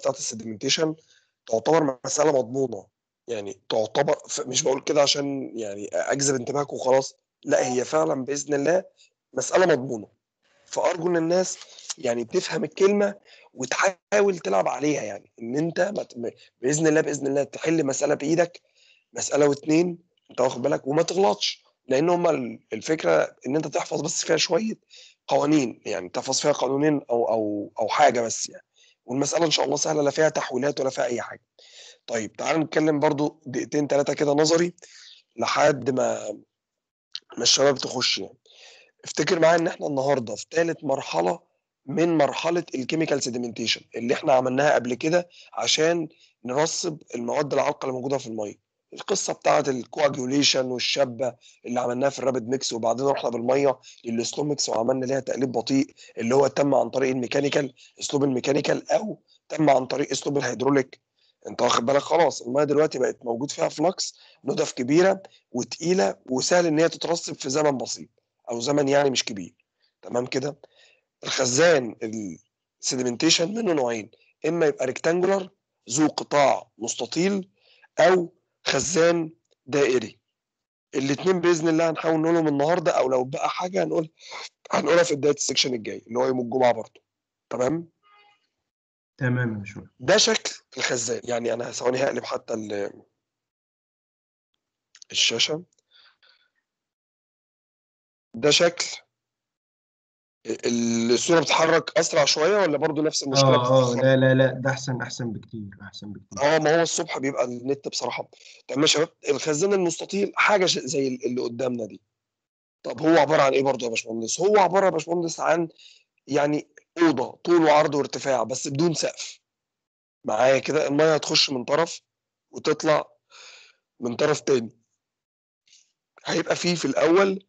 بتاعت السediمنتيشن تعتبر مساله مضمونه يعني تعتبر مش بقول كده عشان يعني اجذب انتباهك وخلاص لا هي فعلا باذن الله مساله مضمونه فارجو ان الناس يعني تفهم الكلمه وتحاول تلعب عليها يعني ان انت باذن الله باذن الله تحل مساله بايدك مساله واتنين انت واخد بالك وما تغلطش لان هم الفكره ان انت تحفظ بس فيها شويه قوانين يعني تحفظ فيها قانونين او او او حاجه بس يعني والمساله ان شاء الله سهله لا فيها تحويلات ولا فيها اي حاجه طيب تعال نتكلم برضو دقيقتين ثلاثه كده نظري لحد ما ما الشباب تخش يعني افتكر معايا ان احنا النهارده في ثالث مرحله من مرحله الكيميكال سيديمنتيشن اللي احنا عملناها قبل كده عشان نرسب المواد العالقه اللي موجوده في الميه القصه بتاعه الكواجوليشن والشابه اللي عملناها في الرابد ميكس وبعدين رحنا بالميه للسلو ميكس وعملنا ليها تقليب بطيء اللي هو تم عن طريق الميكانيكال اسلوب الميكانيكال او تم عن طريق اسلوب الهيدروليك انت واخد بالك خلاص الميه دلوقتي بقت موجود فيها فلكس ندف كبيره وتقيله وسهل ان هي تترسب في زمن بسيط او زمن يعني مش كبير تمام كده الخزان السيديمنتيشن منه نوعين اما يبقى ريكتانجولار ذو قطاع مستطيل او خزان دائري الاثنين باذن الله هنحاول نقولهم النهارده او لو بقى حاجه هنقول هنقولها في بدايه السكشن الجاي اللي هو يوم الجمعه برضه تمام تمام يا شو ده شكل الخزان يعني انا ثواني هقلب حتى الشاشه ده شكل الصوره بتتحرك اسرع شويه ولا برضو نفس المشكله اه اه لا لا لا ده احسن احسن بكتير احسن بكتير اه ما هو الصبح بيبقى النت بصراحه تمام يا شباب الخزان المستطيل حاجه زي اللي قدامنا دي طب هو عباره عن ايه برضه يا باشمهندس هو عباره يا باشمهندس عن يعني اوضه طول وعرض وارتفاع بس بدون سقف معايا كده الميه هتخش من طرف وتطلع من طرف تاني هيبقى فيه في الاول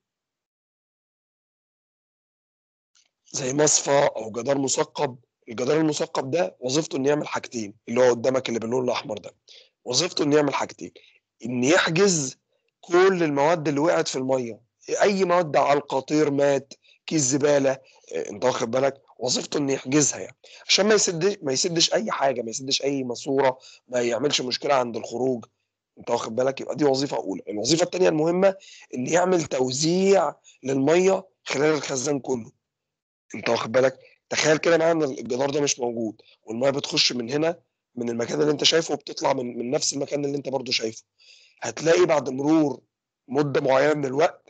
زي مصفى او جدار مثقب الجدار المثقب ده وظيفته انه يعمل حاجتين اللي هو قدامك اللي باللون الاحمر ده وظيفته انه يعمل حاجتين ان يحجز كل المواد اللي وقعت في الميه اي مواد علقه طير مات كيس زباله انت واخد بالك وظيفته انه يحجزها يعني عشان ما يسدش ما يسدش اي حاجه ما يسدش اي ماسوره ما يعملش مشكله عند الخروج انت واخد بالك يبقى دي وظيفه اولى الوظيفه الثانيه المهمه ان يعمل توزيع للميه خلال الخزان كله انت واخد بالك تخيل كده معايا ان الجدار ده مش موجود والميه بتخش من هنا من المكان اللي انت شايفه وبتطلع من من نفس المكان اللي انت برضو شايفه هتلاقي بعد مرور مده معينه من الوقت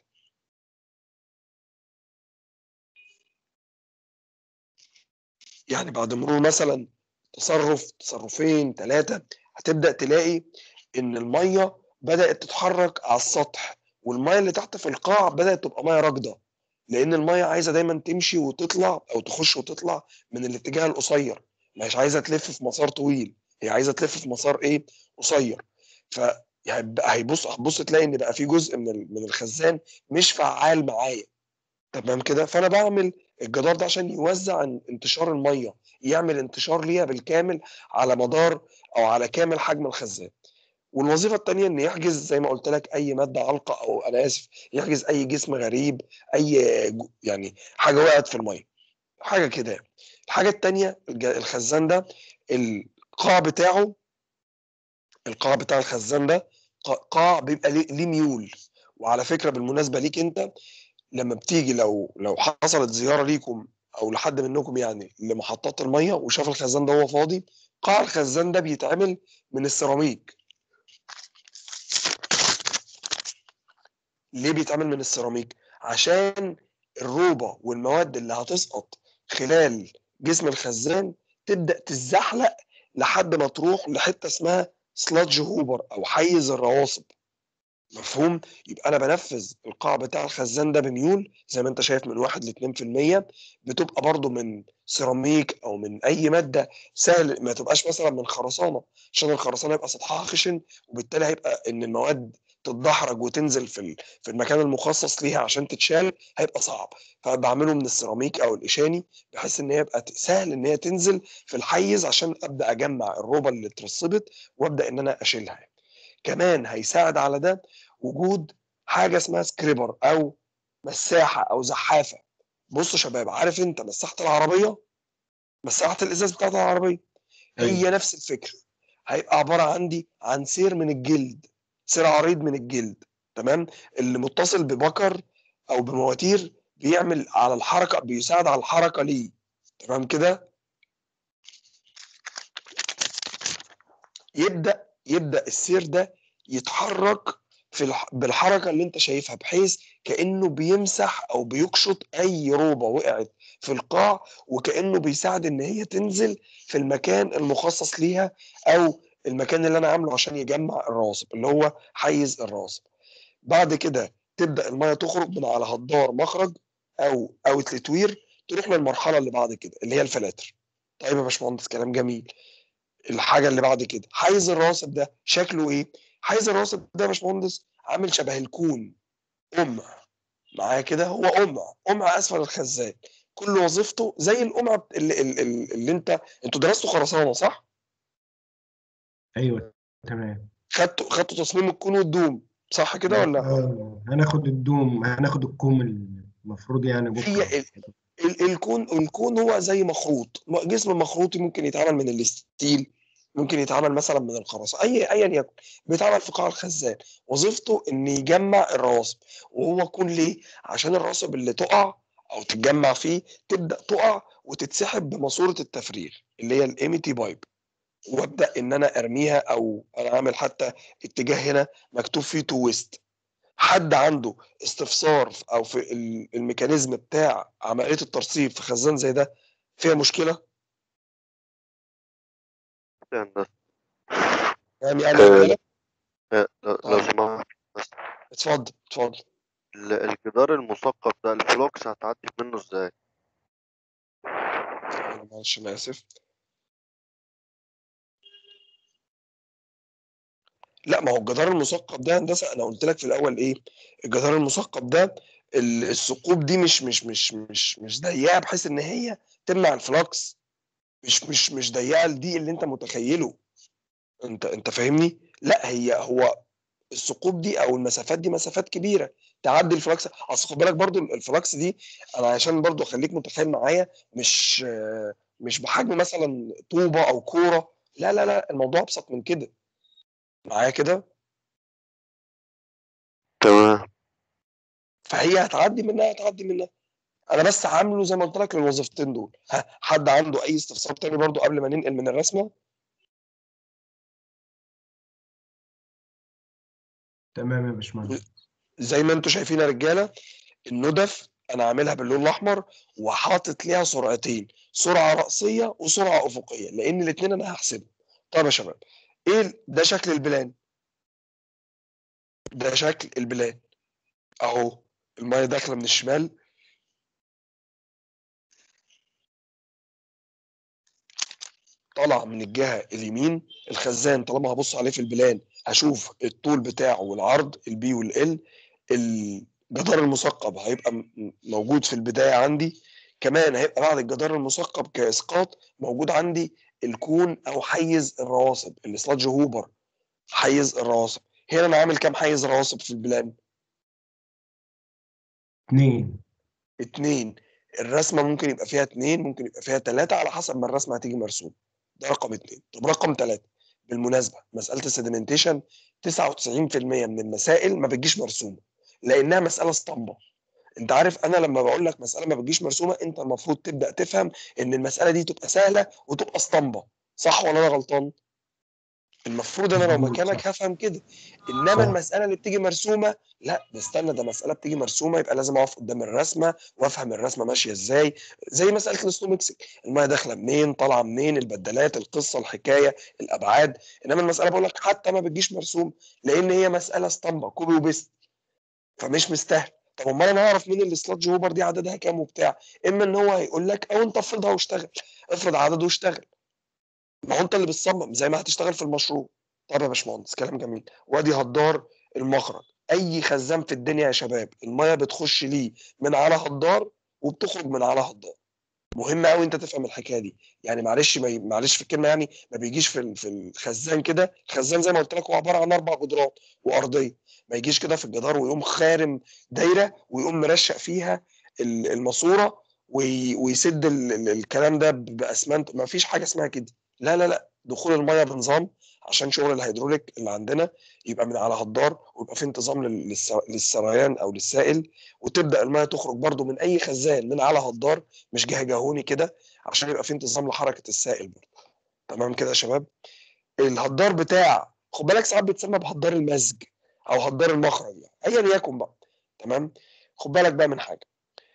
يعني بعد مرور مثلا تصرف تصرفين ثلاثه هتبدا تلاقي ان الميه بدات تتحرك على السطح والميه اللي تحت في القاع بدات تبقى ميه راكده لان الميه عايزه دايما تمشي وتطلع او تخش وتطلع من الاتجاه القصير مش عايزه تلف في مسار طويل هي عايزه تلف في مسار ايه قصير ف هيبص هتبص تلاقي ان بقى في جزء من من الخزان مش فعال معايا تمام كده فانا بعمل الجدار ده عشان يوزع انتشار الميه يعمل انتشار ليها بالكامل على مدار او على كامل حجم الخزان والوظيفه الثانيه ان يحجز زي ما قلت لك اي ماده علقه او انا اسف يحجز اي جسم غريب اي يعني حاجه وقعت في الميه حاجه كده الحاجه الثانيه الخزان ده القاع بتاعه القاع بتاع الخزان ده قاع بيبقى ليه ميول وعلى فكره بالمناسبه ليك انت لما بتيجي لو لو حصلت زياره ليكم او لحد منكم يعني لمحطات الميه وشاف الخزان ده هو فاضي قاع الخزان ده بيتعمل من السيراميك ليه بيتعمل من السيراميك عشان الروبه والمواد اللي هتسقط خلال جسم الخزان تبدا تتزحلق لحد ما تروح لحته اسمها سلادج هوبر او حيز الرواسب مفهوم يبقى انا بنفذ القاع بتاع الخزان ده بميول زي ما انت شايف من 1 ل 2% بتبقى برضو من سيراميك او من اي ماده سهل ما تبقاش مثلا من خرسانه عشان الخرسانه يبقى سطحها خشن وبالتالي هيبقى ان المواد تتدحرج وتنزل في في المكان المخصص ليها عشان تتشال هيبقى صعب فبعمله من السيراميك او الاشاني بحيث ان هي يبقى سهل ان هي تنزل في الحيز عشان ابدا اجمع الروبه اللي اترسبت وابدا ان انا اشيلها كمان هيساعد على ده وجود حاجه اسمها سكريبر او مساحه او زحافه بصوا شباب عارف انت مساحه العربيه مساحه الازاز بتاعت العربيه هي نفس الفكره هيبقى عباره عندي عن سير من الجلد سير عريض من الجلد تمام اللي متصل ببكر او بمواتير بيعمل على الحركه بيساعد على الحركه ليه تمام كده يبدا يبدا السير ده يتحرك في الح... بالحركه اللي انت شايفها بحيث كانه بيمسح او بيقشط اي روبه وقعت في القاع وكانه بيساعد ان هي تنزل في المكان المخصص ليها او المكان اللي انا عامله عشان يجمع الرواسب اللي هو حيز الرواسب بعد كده تبدا الميه تخرج من على هدار مخرج او اوتلت وير تروح للمرحله اللي بعد كده اللي هي الفلاتر طيب يا باشمهندس كلام جميل الحاجه اللي بعد كده حيز الرواسب ده شكله ايه حيز الرواسب ده يا باشمهندس عامل شبه الكون قمع معايا كده هو قمع قمع اسفل الخزان كل وظيفته زي القمع اللي, اللي, اللي انت انتوا درستوا خرسانه صح؟ ايوه تمام خدتوا خدتوا تصميم الكون والدوم صح كده ولا؟ آه، هناخد الدوم هناخد الكوم المفروض يعني بكره هي ال- ال- الكون الكون هو زي مخروط جسم مخروطي ممكن يتعمل من الستيل ممكن يتعمل مثلا من الخرسانه اي ايا يكن بيتعمل في قاع الخزان وظيفته ان يجمع الرواسب وهو كون ليه عشان الرواسب اللي تقع او تتجمع فيه تبدا تقع وتتسحب بماسوره التفريغ اللي هي الاميتي بايب وابدا ان انا ارميها او انا عامل حتى اتجاه هنا مكتوب فيه تو ويست حد عنده استفسار في- او في ال- الميكانيزم بتاع عمليه الترسيب في خزان زي ده فيها مشكله هندسة يعني انا رجالة؟ آه، لو لو سمحت اتفضل اتفضل ال- الجدار المثقب ده الفلوكس هتعدي منه ازاي؟ أنا معلش انا اسف لا ما هو الجدار المثقب ده هندسه انا قلت لك في الاول ايه الجدار المثقب ده ال- الثقوب دي مش مش مش مش مش ضيقه بحيث ان هي تمنع الفلكس مش مش مش ضيقه لدي اللي انت متخيله انت انت فاهمني لا هي هو الثقوب دي او المسافات دي مسافات كبيره تعدي الفلكس اصل خد بالك برضو الفلكس دي انا عشان برضو اخليك متخيل معايا مش آه، مش بحجم مثلا طوبه او كوره لا لا لا الموضوع ابسط من كده معايا كده تمام فهي هتعدي منها هتعدي منها انا بس عامله زي ما قلت لك للوظيفتين دول ها حد عنده اي استفسار تاني برضو قبل ما ننقل من الرسمه تمام يا باشمهندس زي ما انتم شايفين يا رجاله الندف انا عاملها باللون الاحمر وحاطط ليها سرعتين سرعه راسيه وسرعه افقيه لان الاثنين انا هحسبهم طيب يا شباب ايه ال- ده شكل البلان ده شكل البلان اهو الميه داخله من الشمال طالعه من الجهه اليمين الخزان طالما هبص عليه في البلان هشوف الطول بتاعه والعرض البي والال الجدار المثقب هيبقى م- موجود في البدايه عندي كمان هيبقى بعد الجدار المثقب كاسقاط موجود عندي الكون او حيز الرواسب السلادج هوبر حيز الرواسب هنا انا عامل كام حيز رواسب في البلان اتنين اتنين الرسمه ممكن يبقى فيها اتنين ممكن يبقى فيها تلاته على حسب ما الرسمه هتيجي مرسومه ده رقم اتنين طب رقم تلاته بالمناسبه مساله السediمنتيشن 99% من المسائل ما بتجيش مرسومه لانها مساله اسطمبه انت عارف انا لما بقول لك مساله ما بتجيش مرسومه انت المفروض تبدا تفهم ان المساله دي تبقى سهله وتبقى اسطمبه صح ولا انا غلطان المفروض انا لو مظبوط، مكانك صح. هفهم كده انما صح. المساله اللي بتيجي مرسومه لا ده استنى ده مساله بتيجي مرسومه يبقى لازم اقف قدام الرسمه وافهم الرسمه ماشيه ازاي زي مساله السلو ميكسنج الميه داخله منين طالعه منين البدلات القصه الحكايه الابعاد انما المساله بقول لك حتى ما بتجيش مرسوم لان هي مساله اسطمبه كوبي وبيست فمش مستاهل طب امال انا اعرف مين السلادج هوبر دي عددها كام وبتاع اما ان هو هيقول لك او انت افرضها واشتغل افرض عدده واشتغل ما هو انت اللي بتصمم زي ما هتشتغل في المشروع طب يا باشمهندس كلام جميل وادي هدار المخرج اي خزان في الدنيا يا شباب الميه بتخش ليه من على هدار وبتخرج من على هدار مهم قوي انت تفهم الحكايه دي يعني معلش ما ي- معلش في الكلمه يعني ما بيجيش في ال- في الخزان كده الخزان زي ما قلت لك هو عباره عن اربع جدرات وارضيه ما يجيش كده في الجدار ويقوم خارم دايره ويقوم مرشق فيها ال- الماسوره وي- ويسد ال- ال- الكلام ده ب- باسمنت ما فيش حاجه اسمها كده لا لا لا دخول الميه بنظام عشان شغل الهيدروليك اللي عندنا يبقى من على هدار ويبقى في انتظام لل- للس- للسريان او للسائل وتبدا الميه تخرج برضو من اي خزان من على هدار مش جهجهوني كده عشان يبقى في انتظام لحركه السائل برضو تمام كده يا شباب الهدار بتاع خد بالك ساعات بيتسمى بهدار المزج او هدار المخرج يعني ايا يكن بقى تمام خد بالك بقى من حاجه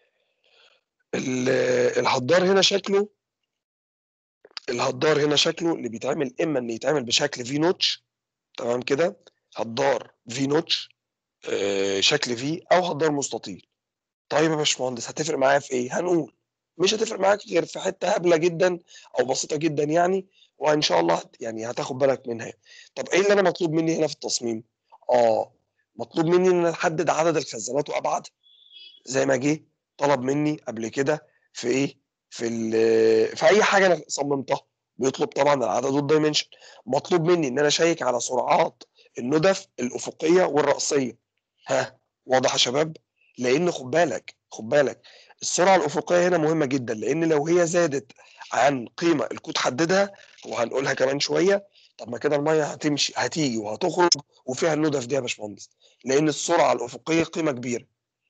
ال- الهدار هنا شكله الهدار هنا شكله اللي بيتعمل اما ان يتعمل بشكل في نوتش تمام كده هدار في نوتش آه، شكل في او هدار مستطيل طيب يا باشمهندس هتفرق معايا في ايه هنقول مش هتفرق معاك غير في حته هبله جدا او بسيطه جدا يعني وان شاء الله هت- يعني هتاخد بالك منها طب ايه اللي انا مطلوب مني هنا في التصميم اه مطلوب مني ان أنا احدد عدد الخزانات وابعادها زي ما جه طلب مني قبل كده في ايه في ال- في اي حاجه انا صممتها بيطلب طبعا العدد والدايمنشن مطلوب مني ان انا اشيك على سرعات الندف الافقيه والراسيه ها واضح يا شباب لان خد بالك خد بالك السرعه الافقيه هنا مهمه جدا لان لو هي زادت عن قيمه الكود حددها وهنقولها كمان شويه طب ما كده الميه هتمشي هتيجي وهتخرج وفيها الندف دي يا باشمهندس لان السرعه الافقيه قيمه كبيره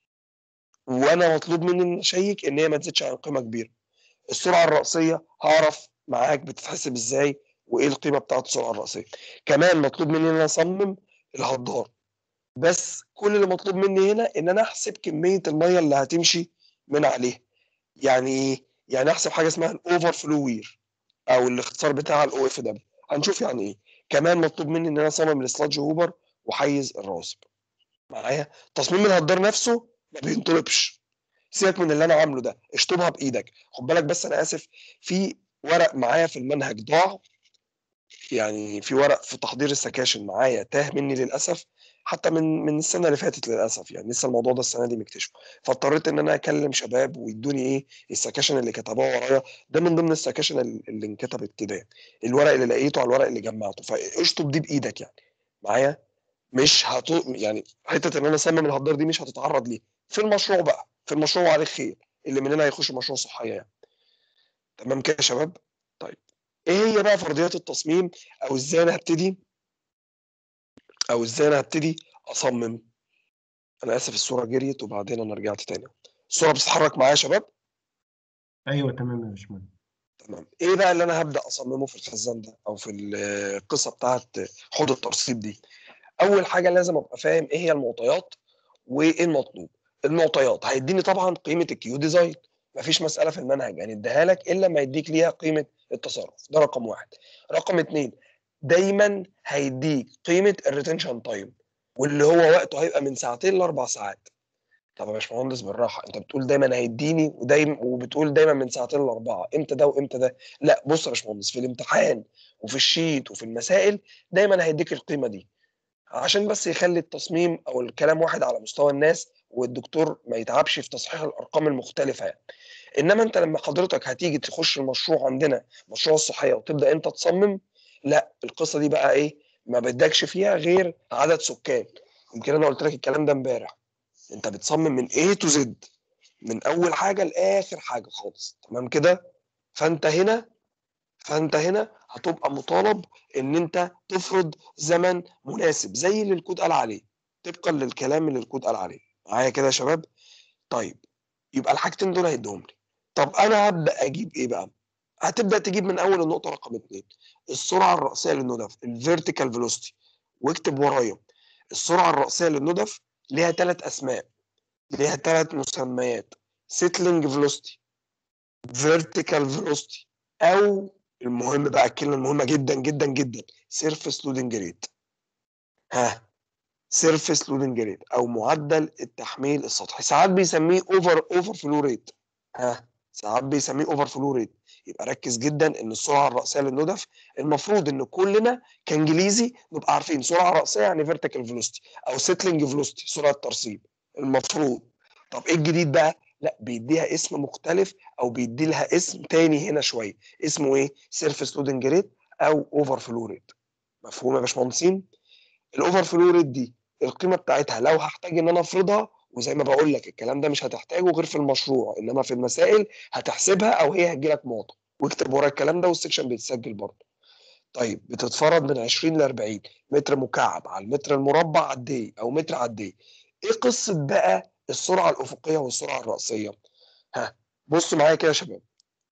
وانا مطلوب مني ان اشيك ان هي ما تزيدش عن قيمه كبيره السرعه الراسيه هعرف معاك بتتحسب ازاي وايه القيمه بتاعت السرعه الراسيه كمان مطلوب مني ان انا اصمم الهدار بس كل اللي مطلوب مني هنا ان انا احسب كميه الميه اللي هتمشي من عليها يعني ايه يعني احسب حاجه اسمها الاوفر فلو وير او الاختصار بتاع الاو اف دبليو هنشوف يعني ايه كمان مطلوب مني ان انا اصمم السلادج هوبر وحيز الرواسب معايا تصميم الهدار نفسه ما بينطلبش سيبك من اللي انا عامله ده اشطبها بايدك خد بالك بس انا اسف في ورق معايا في المنهج ضاع يعني في ورق في تحضير السكاشن معايا تاه مني للاسف حتى من من السنه اللي فاتت للاسف يعني لسه الموضوع ده السنه دي مكتشفه فاضطريت ان انا اكلم شباب ويدوني ايه السكاشن اللي كتبوها ورايا ده من ضمن السكاشن ال- اللي انكتبت كده يعني الورق اللي لقيته على الورق اللي جمعته فاشطب دي بايدك يعني معايا مش هت يعني حته ان انا اصمم الهدار دي مش هتتعرض ليه في المشروع بقى في المشروع عليه خير اللي مننا هيخش مشروع صحيه يعني تمام كده يا شباب طيب ايه هي بقى فرضيات التصميم او ازاي انا هبتدي او ازاي انا هبتدي اصمم انا اسف الصوره جريت وبعدين انا رجعت تاني الصوره بتتحرك معايا يا شباب ايوه تمام يا باشمهندس تمام ايه بقى اللي انا هبدا اصممه في الخزان ده او في القصه بتاعت حوض الترسيب دي اول حاجه لازم ابقى فاهم ايه هي المعطيات وايه المطلوب المعطيات هيديني طبعا قيمه الكيو ديزاين مفيش مساله في المنهج هنديها لك الا ما يديك ليها قيمه التصرف ده رقم واحد رقم اتنين دايما هيديك قيمه الريتنشن تايم واللي هو وقته هيبقى من ساعتين لاربع ساعات طب يا باشمهندس بالراحه انت بتقول دايما هيديني ودايما وبتقول دايما من ساعتين لاربعه امتى ده وامتى ده لا بص يا باشمهندس في الامتحان وفي الشيت وفي المسائل دايما هيديك القيمه دي عشان بس يخلي التصميم او الكلام واحد على مستوى الناس والدكتور ما يتعبش في تصحيح الارقام المختلفه يعني. انما انت لما حضرتك هتيجي تخش المشروع عندنا مشروع الصحيه وتبدا انت تصمم لا القصه دي بقى ايه ما بدكش فيها غير عدد سكان يمكن انا قلت لك الكلام ده امبارح انت بتصمم من A to Z من اول حاجه لاخر حاجه خالص تمام كده فانت هنا فانت هنا هتبقى مطالب ان انت تفرض زمن مناسب زي اللي الكود قال عليه طبقا للكلام اللي الكود قال عليه معايا كده يا شباب طيب يبقى الحاجتين دول هيديهم لي طب انا هبدا اجيب ايه بقى هتبدا تجيب من اول النقطه رقم اثنين السرعه الرئيسيه للندف الفيرتيكال فيلوسيتي واكتب ورايا السرعه الرئيسيه للندف ليها ثلاث اسماء ليها ثلاث مسميات سيتلينج فيلوسيتي فيرتيكال فيلوسيتي او المهم بقى الكلمه المهمه جدا جدا جدا سيرفيس لودنج ريت ها سيرفيس لودنج ريت او معدل التحميل السطحي ساعات بيسميه اوفر اوفر فلو ريت ها ساعات بيسميه اوفر فلو ريت يبقى ركز جدا ان السرعه الرئيسيه للندف المفروض ان كلنا كانجليزي نبقى عارفين سرعه رئيسيه يعني فيرتيكال فيلوسيتي او سيتلينج فيلوسيتي سرعه ترسيب المفروض طب ايه الجديد بقى لا بيديها اسم مختلف او بيدي لها اسم تاني هنا شويه اسمه ايه سيرفيس لودنج ريت او اوفر فلو ريت مفهوم يا باشمهندسين الاوفر فلو ريت دي القيمه بتاعتها لو هحتاج ان انا افرضها وزي ما بقول لك الكلام ده مش هتحتاجه غير في المشروع انما في المسائل هتحسبها او هي هتجي لك معطى واكتب ورا الكلام ده والسكشن بيتسجل برضه طيب بتتفرض من 20 ل 40 متر مكعب على المتر المربع قد ايه او متر قد ايه ايه قصه بقى السرعه الافقيه والسرعه الراسيه ها بصوا معايا كده يا شباب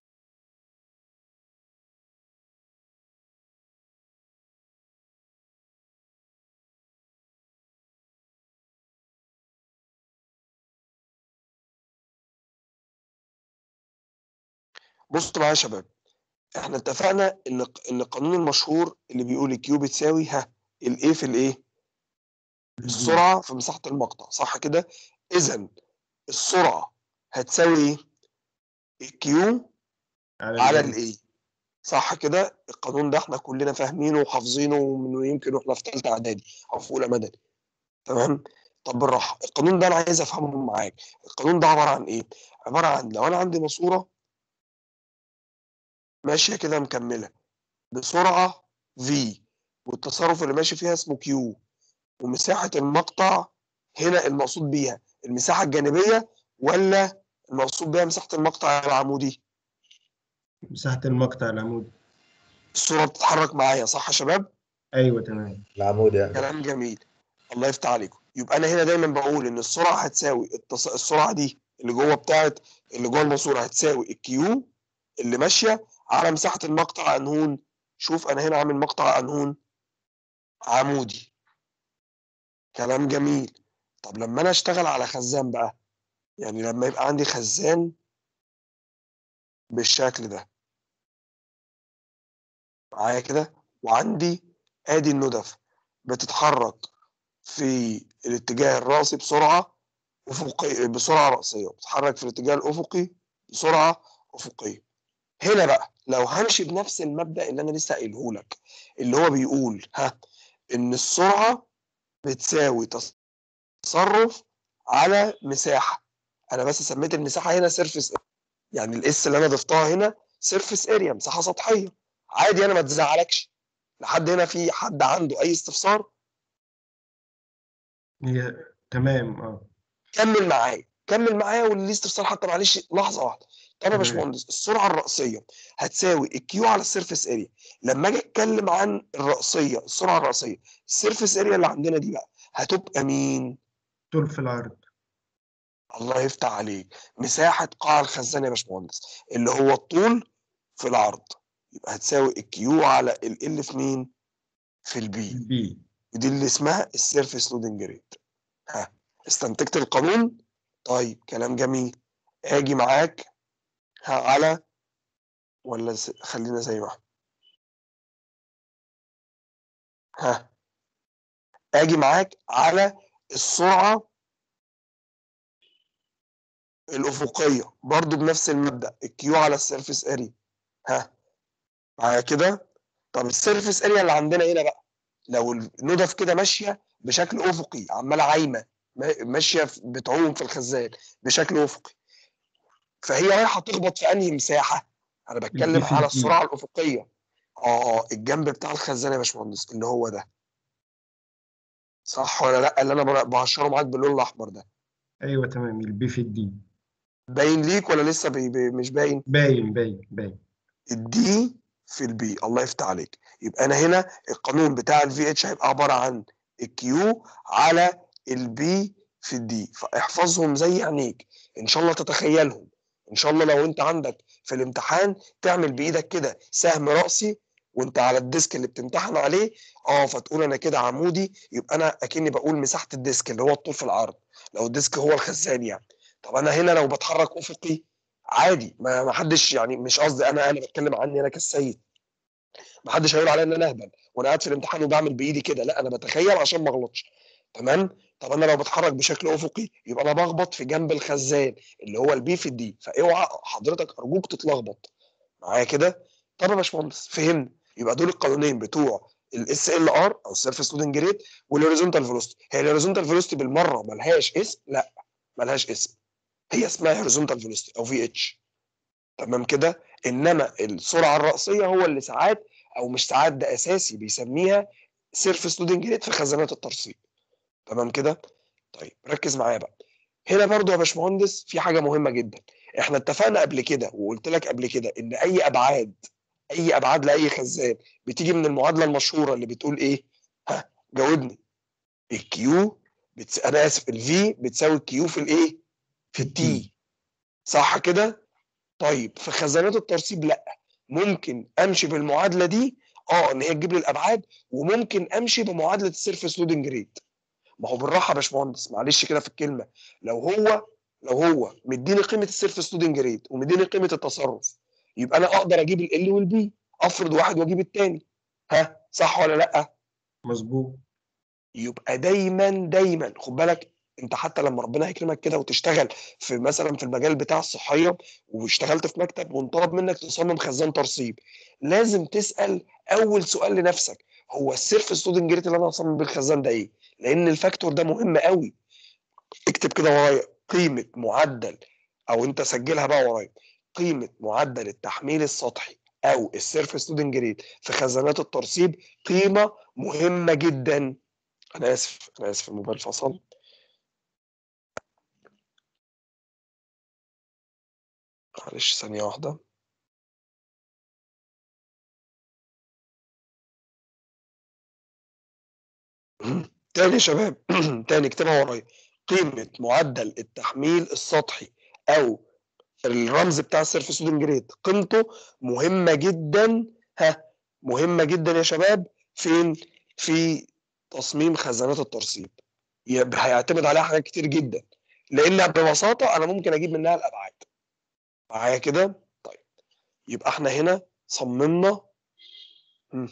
بصوا معايا يا شباب احنا اتفقنا ان ان القانون المشهور اللي بيقول الكيو بتساوي ها الايه في الايه السرعه في مساحه المقطع صح كده اذا السرعه هتساوي ايه الكيو على الايه صح كده القانون ده احنا كلنا فاهمينه وحافظينه من يمكن واحنا في ثالثه اعدادي او في اولى مدني تمام طب بالراحه القانون ده انا عايز افهمه معاك القانون ده عباره عن ايه عباره عن لو انا عندي ماسوره ماشيه كده مكمله بسرعه v والتصرف اللي ماشي فيها اسمه q ومساحه المقطع هنا المقصود بيها المساحه الجانبيه ولا المقصود بيها مساحه المقطع العمودي مساحة المقطع العمودي الصوره بتتحرك معايا صح يا شباب ايوه تمام العمود يعني كلام جميل الله يفتح عليكم يبقى انا هنا دايما بقول ان السرعه هتساوي التص... السرعه دي اللي جوه بتاعت اللي جوه الماسوره هتساوي الكيو اللي ماشيه على مساحه المقطع انهون شوف انا هنا عامل مقطع انهون عمودي كلام جميل طب لما انا اشتغل على خزان بقى يعني لما يبقى عندي خزان بالشكل ده معايا كده وعندي ادي الندف بتتحرك في الاتجاه الرأسي بسرعة أفقية بسرعة رأسية بتتحرك في الاتجاه الأفقي بسرعة أفقية هنا بقى لو همشي بنفس المبدأ اللي أنا لسه قايله لك اللي هو بيقول ها إن السرعة بتساوي تصرف على مساحة أنا بس سميت المساحة هنا سيرفيس يعني الاس اللي أنا ضفتها هنا سيرفيس اريا مساحة سطحية عادي أنا ما تزعلكش لحد هنا في حد عنده أي استفسار هي تمام اه كمل معايا كمل معايا واللي ليه استفسار حتى معلش لحظه واحده طب يا تمام. باشمهندس السرعه الرأسيه هتساوي الكيو على السيرفيس اريا لما اجي اتكلم عن الرأسيه السرعه الرأسيه السيرفيس اريا اللي عندنا دي بقى هتبقى مين طول في العرض الله يفتح عليك مساحه قاع الخزان يا باشمهندس اللي هو الطول في العرض يبقى هتساوي الكيو على ال في مين في البي بي ودي اللي اسمها السيرفيس لودنج ريت ها استنتجت القانون طيب كلام جميل اجي معاك ها على ولا س... خلينا زي ما احنا ها اجي معاك على السرعه الافقيه برضو بنفس المبدا الكيو على السيرفيس اريا ها معايا كده طب السيرفيس اريا اللي عندنا هنا بقى لو الندف كده ماشيه بشكل افقي عماله عايمه ما- ماشيه في- بتعوم في الخزان بشكل افقي فهي رايحه تخبط في انهي مساحه انا بتكلم البي في على البي. السرعه الافقيه اه الجنب بتاع الخزان يا باشمهندس اللي هو ده صح ولا لا اللي انا بر- بهشره معاك باللون الاحمر ده ايوه تمام البي في الدي باين ليك ولا لسه بي بي مش باين باين باين باين الدي في البي الله يفتح عليك يبقى انا هنا القانون بتاع الفي اتش هيبقى عباره عن الكيو على البي في الدي فاحفظهم زي عينيك ان شاء الله تتخيلهم ان شاء الله لو انت عندك في الامتحان تعمل بايدك كده سهم راسي وانت على الديسك اللي بتمتحن عليه اه فتقول انا كده عمودي يبقى انا اكني بقول مساحه الديسك اللي هو الطول في العرض لو الديسك هو الخزان يعني طب انا هنا لو بتحرك افقي عادي ما ما حدش يعني مش قصدي انا انا بتكلم عني انا كالسيد ما حدش هيقول عليا ان انا اهبل وانا قاعد في الامتحان وبعمل بايدي كده لا انا بتخيل عشان ما اغلطش تمام طب انا لو بتحرك بشكل افقي يبقى انا بخبط في جنب الخزان اللي هو البي في الدي فاوعى حضرتك ارجوك تتلخبط معايا كده طب يا باشمهندس فهمنا يبقى دول القانونين بتوع الاس ال ار او السيرفيس لودنج ريت والهوريزونتال فيلوسيتي هي الهوريزونتال فيلوسيتي بالمره ملهاش اسم لا ملهاش اسم هي اسمها هوريزونتال فيلوسيتي او في اتش تمام كده انما السرعه الرأسيه هو اللي ساعات او مش ساعات ده اساسي بيسميها سيرفيس لودنج ريت في خزانات الترسيب تمام كده طيب ركز معايا بقى هنا برضو يا باشمهندس في حاجه مهمه جدا احنا اتفقنا قبل كده وقلت لك قبل كده ان اي ابعاد اي ابعاد لاي خزان بتيجي من المعادله المشهوره اللي بتقول ايه ها جاوبني الكيو بتس... انا اسف الفي بتساوي الكيو في الايه في التي صح كده طيب في خزانات الترسيب لا ممكن امشي بالمعادله دي اه ان هي تجيب لي الابعاد وممكن امشي بمعادله السيرفيس لودنج ريت ما هو بالراحه يا باشمهندس معلش كده في الكلمه لو هو لو هو مديني قيمه السيرفيس لودنج ريت ومديني قيمه التصرف يبقى انا اقدر اجيب ال والبي افرض واحد واجيب الثاني ها صح ولا لا مظبوط يبقى دايما دايما خد بالك انت حتى لما ربنا يكرمك كده وتشتغل في مثلا في المجال بتاع الصحيه واشتغلت في مكتب وانطلب منك تصمم خزان ترسيب لازم تسال اول سؤال لنفسك هو السيرفس لودنج ريت اللي انا هصمم بيه الخزان ده ايه؟ لان الفاكتور ده مهم قوي اكتب كده ورايا قيمه معدل او انت سجلها بقى ورايا قيمه معدل التحميل السطحي او السيرفس لودنج ريت في خزانات الترسيب قيمه مهمه جدا انا اسف انا اسف الموبايل فصل معلش ثانية واحدة تاني يا شباب تاني اكتبها ورايا قيمة معدل التحميل السطحي أو الرمز بتاع السيرفيس لودنج ريت قيمته مهمة جدا ها مهمة جدا يا شباب فين في تصميم خزانات الترسيب يبقى هيعتمد عليها حاجات كتير جدا لان ببساطه انا ممكن اجيب منها الابعاد معايا كده طيب يبقى احنا هنا صممنا مم.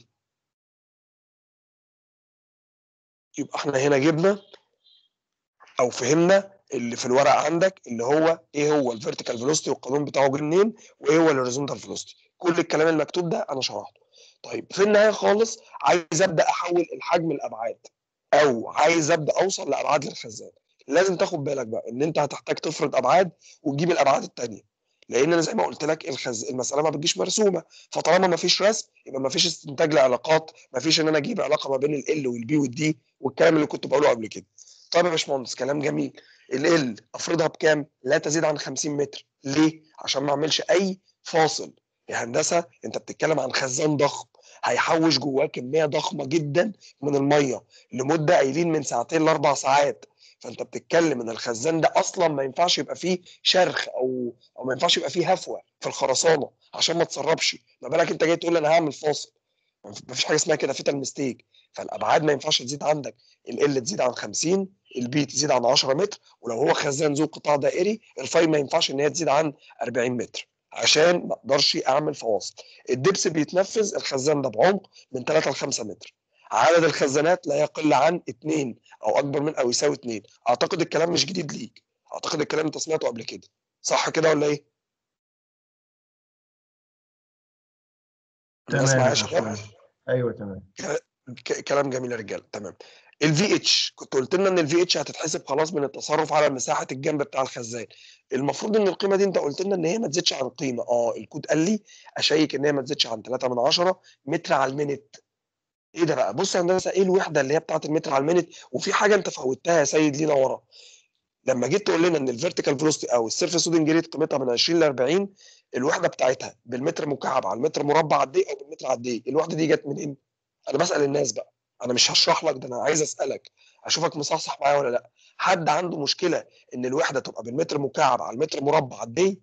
يبقى احنا هنا جبنا او فهمنا اللي في الورق عندك اللي هو ايه هو الفيرتيكال فيلوسيتي والقانون بتاعه جه منين وايه هو الهوريزونتال فيلوسيتي كل الكلام المكتوب ده انا شرحته طيب في النهايه خالص عايز ابدا احول الحجم الابعاد او عايز ابدا اوصل لابعاد للخزان لازم تاخد بالك بقى ان انت هتحتاج تفرض ابعاد وتجيب الابعاد الثانيه لان انا زي ما قلت لك الخز... المساله ما بتجيش مرسومه فطالما ما فيش رسم يبقى ما فيش استنتاج لعلاقات ما فيش ان انا اجيب علاقه ما بين ال والبي والدي والكلام اللي كنت بقوله قبل كده طيب يا باشمهندس كلام جميل ال افرضها بكام لا تزيد عن 50 متر ليه عشان ما اعملش اي فاصل يا هندسه انت بتتكلم عن خزان ضخم هيحوش جواه كميه ضخمه جدا من الميه لمده قايلين من ساعتين لاربع ساعات فانت بتتكلم ان الخزان ده اصلا ما ينفعش يبقى فيه شرخ او او ما ينفعش يبقى فيه هفوه في الخرسانه عشان ما تسربش ما بالك انت جاي تقول انا هعمل فاصل ما فيش حاجه اسمها كده فيتال ميستيك فالابعاد ما ينفعش تزيد عندك ال تزيد عن 50 البي تزيد عن 10 متر ولو هو خزان ذو قطاع دائري الفاي ما ينفعش ان هي تزيد عن 40 متر عشان ما اقدرش اعمل فواصل الدبس بيتنفذ الخزان ده بعمق من 3 ل 5 متر عدد الخزانات لا يقل عن 2 او اكبر من او يساوي 2 اعتقد الكلام مش جديد ليك اعتقد الكلام انت سمعته قبل كده صح كده ولا ايه الناس تمام معايا يا يا شباب باشمهندس. ايوه تمام ك- كلام جميل يا رجاله تمام الفي اتش كنت قلت لنا ان الفي اتش هتتحسب خلاص من التصرف على مساحه الجنب بتاع الخزان المفروض ان القيمه دي انت قلت لنا ان هي ما تزيدش عن قيمه اه الكود قال لي اشيك ان هي ما تزيدش عن 3 من 10 متر على المينت ايه ده بقى بص يا هندسه ايه الوحده اللي هي بتاعه المتر على المينت وفي حاجه انت فوتها يا سيد لينا ورا لما جيت تقول لنا ان الفيرتيكال فيلوسيتي او السيرفيس لودنج ريت قيمتها من 20 ل 40 الوحده بتاعتها بالمتر مكعب على المتر مربع قد ايه او بالمتر قد ايه الوحده دي جت منين انا بسال الناس بقى انا مش هشرح لك ده انا عايز اسالك اشوفك مصحصح معايا ولا لا حد عنده مشكله ان الوحده تبقى بالمتر مكعب على المتر مربع قد ايه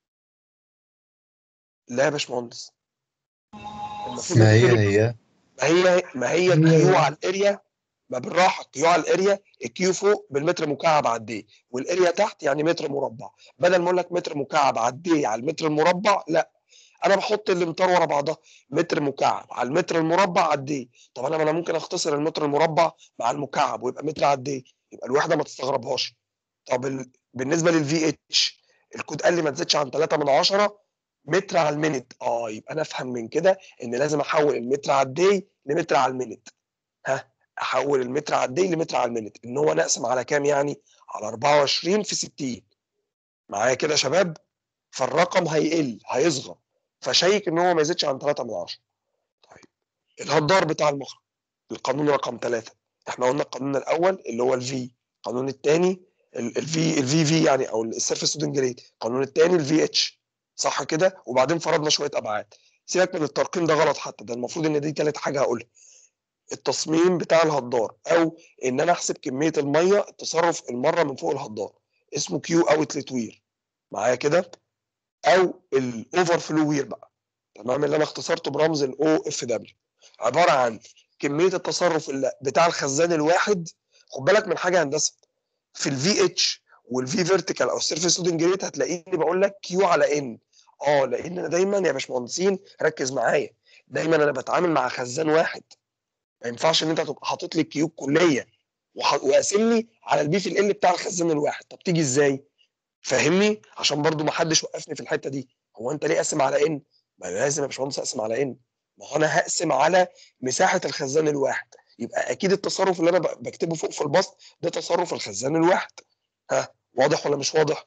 لا يا باشمهندس المفروض ما هي الكيلو- هي ما هي ما هي الكيو على الاريا ما بالراحه الكيو على الاريا الكيو فوق بالمتر مكعب على الدي والاريا تحت يعني متر مربع بدل ما اقول لك متر مكعب على الدي على المتر المربع لا انا بحط الامتار ورا بعضها متر مكعب على المتر المربع على الدي طب انا ما انا ممكن اختصر المتر المربع مع المكعب ويبقى متر على الدي يبقى الوحده ما تستغربهاش طب ال... بالنسبه للفي اتش الكود قال لي ما تزيدش عن 3 من 10 متر على المينت اه يبقى انا افهم من كده ان لازم احول المتر على الدي لمتر على المينت ها احول المتر على الدي لمتر على المينت ان هو نقسم على كام يعني على 24 في 60 معايا كده يا شباب فالرقم هيقل هيصغر فشيك ان هو ما يزيدش عن 3 من 10 طيب الهدار بتاع المخرج القانون رقم 3 احنا قلنا القانون الاول اللي هو الفي القانون الثاني الفي الفي في يعني او السيرفيس ستودنت جريد القانون الثاني الفي اتش صح كده وبعدين فرضنا شويه ابعاد سيبك من الترقيم ده غلط حتى ده المفروض ان دي ثالث حاجه هقولها التصميم بتاع الهدار او ان انا احسب كميه الميه التصرف المره من فوق الهدار اسمه كيو اوتلت وير معايا كده او الاوفر فلو وير بقى تمام اللي انا اختصرته برمز الاو اف دبليو عباره عن كميه التصرف اللي بتاع الخزان الواحد خد بالك من حاجه يا هندسه في الفي اتش والفي فيرتيكال او السيرفيس لودنج ريت هتلاقيني بقول لك كيو على ان اه لان انا دايما يا باشمهندسين ركز معايا دايما انا بتعامل مع خزان واحد ما ينفعش ان انت تبقى حاطط لي الكيوب كليه وح- وقاسمني على البي في ال بتاع الخزان الواحد طب تيجي ازاي فاهمني عشان برضو ما حدش وقفني في الحته دي هو انت ليه قاسم على ان ما أنا لازم يا باشمهندس اقسم على ان ما هو انا هقسم على مساحه الخزان الواحد يبقى اكيد التصرف اللي انا ب- بكتبه فوق في البسط ده تصرف الخزان الواحد ها واضح ولا مش واضح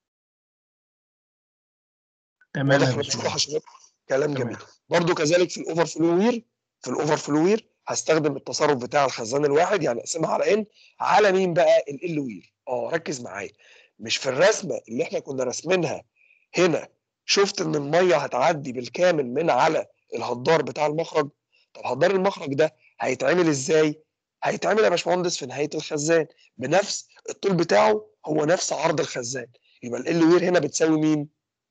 تمام واضح يا ولا مش واضح يا باشمهندس شباب كلام تمام. جميل برضو كذلك في الاوفر فلو وير في الاوفر فلو وير هستخدم التصرف بتاع الخزان الواحد يعني اقسمها على ان على مين بقى ال وير اه ركز معايا مش في الرسمه اللي احنا كنا راسمينها هنا شفت ان الميه هتعدي بالكامل من على الهدار بتاع المخرج طب هدار المخرج ده هيتعمل ازاي هيتعمل يا باشمهندس في نهايه الخزان بنفس الطول بتاعه هو نفس عرض الخزان يبقى ال وير هنا بتساوي مين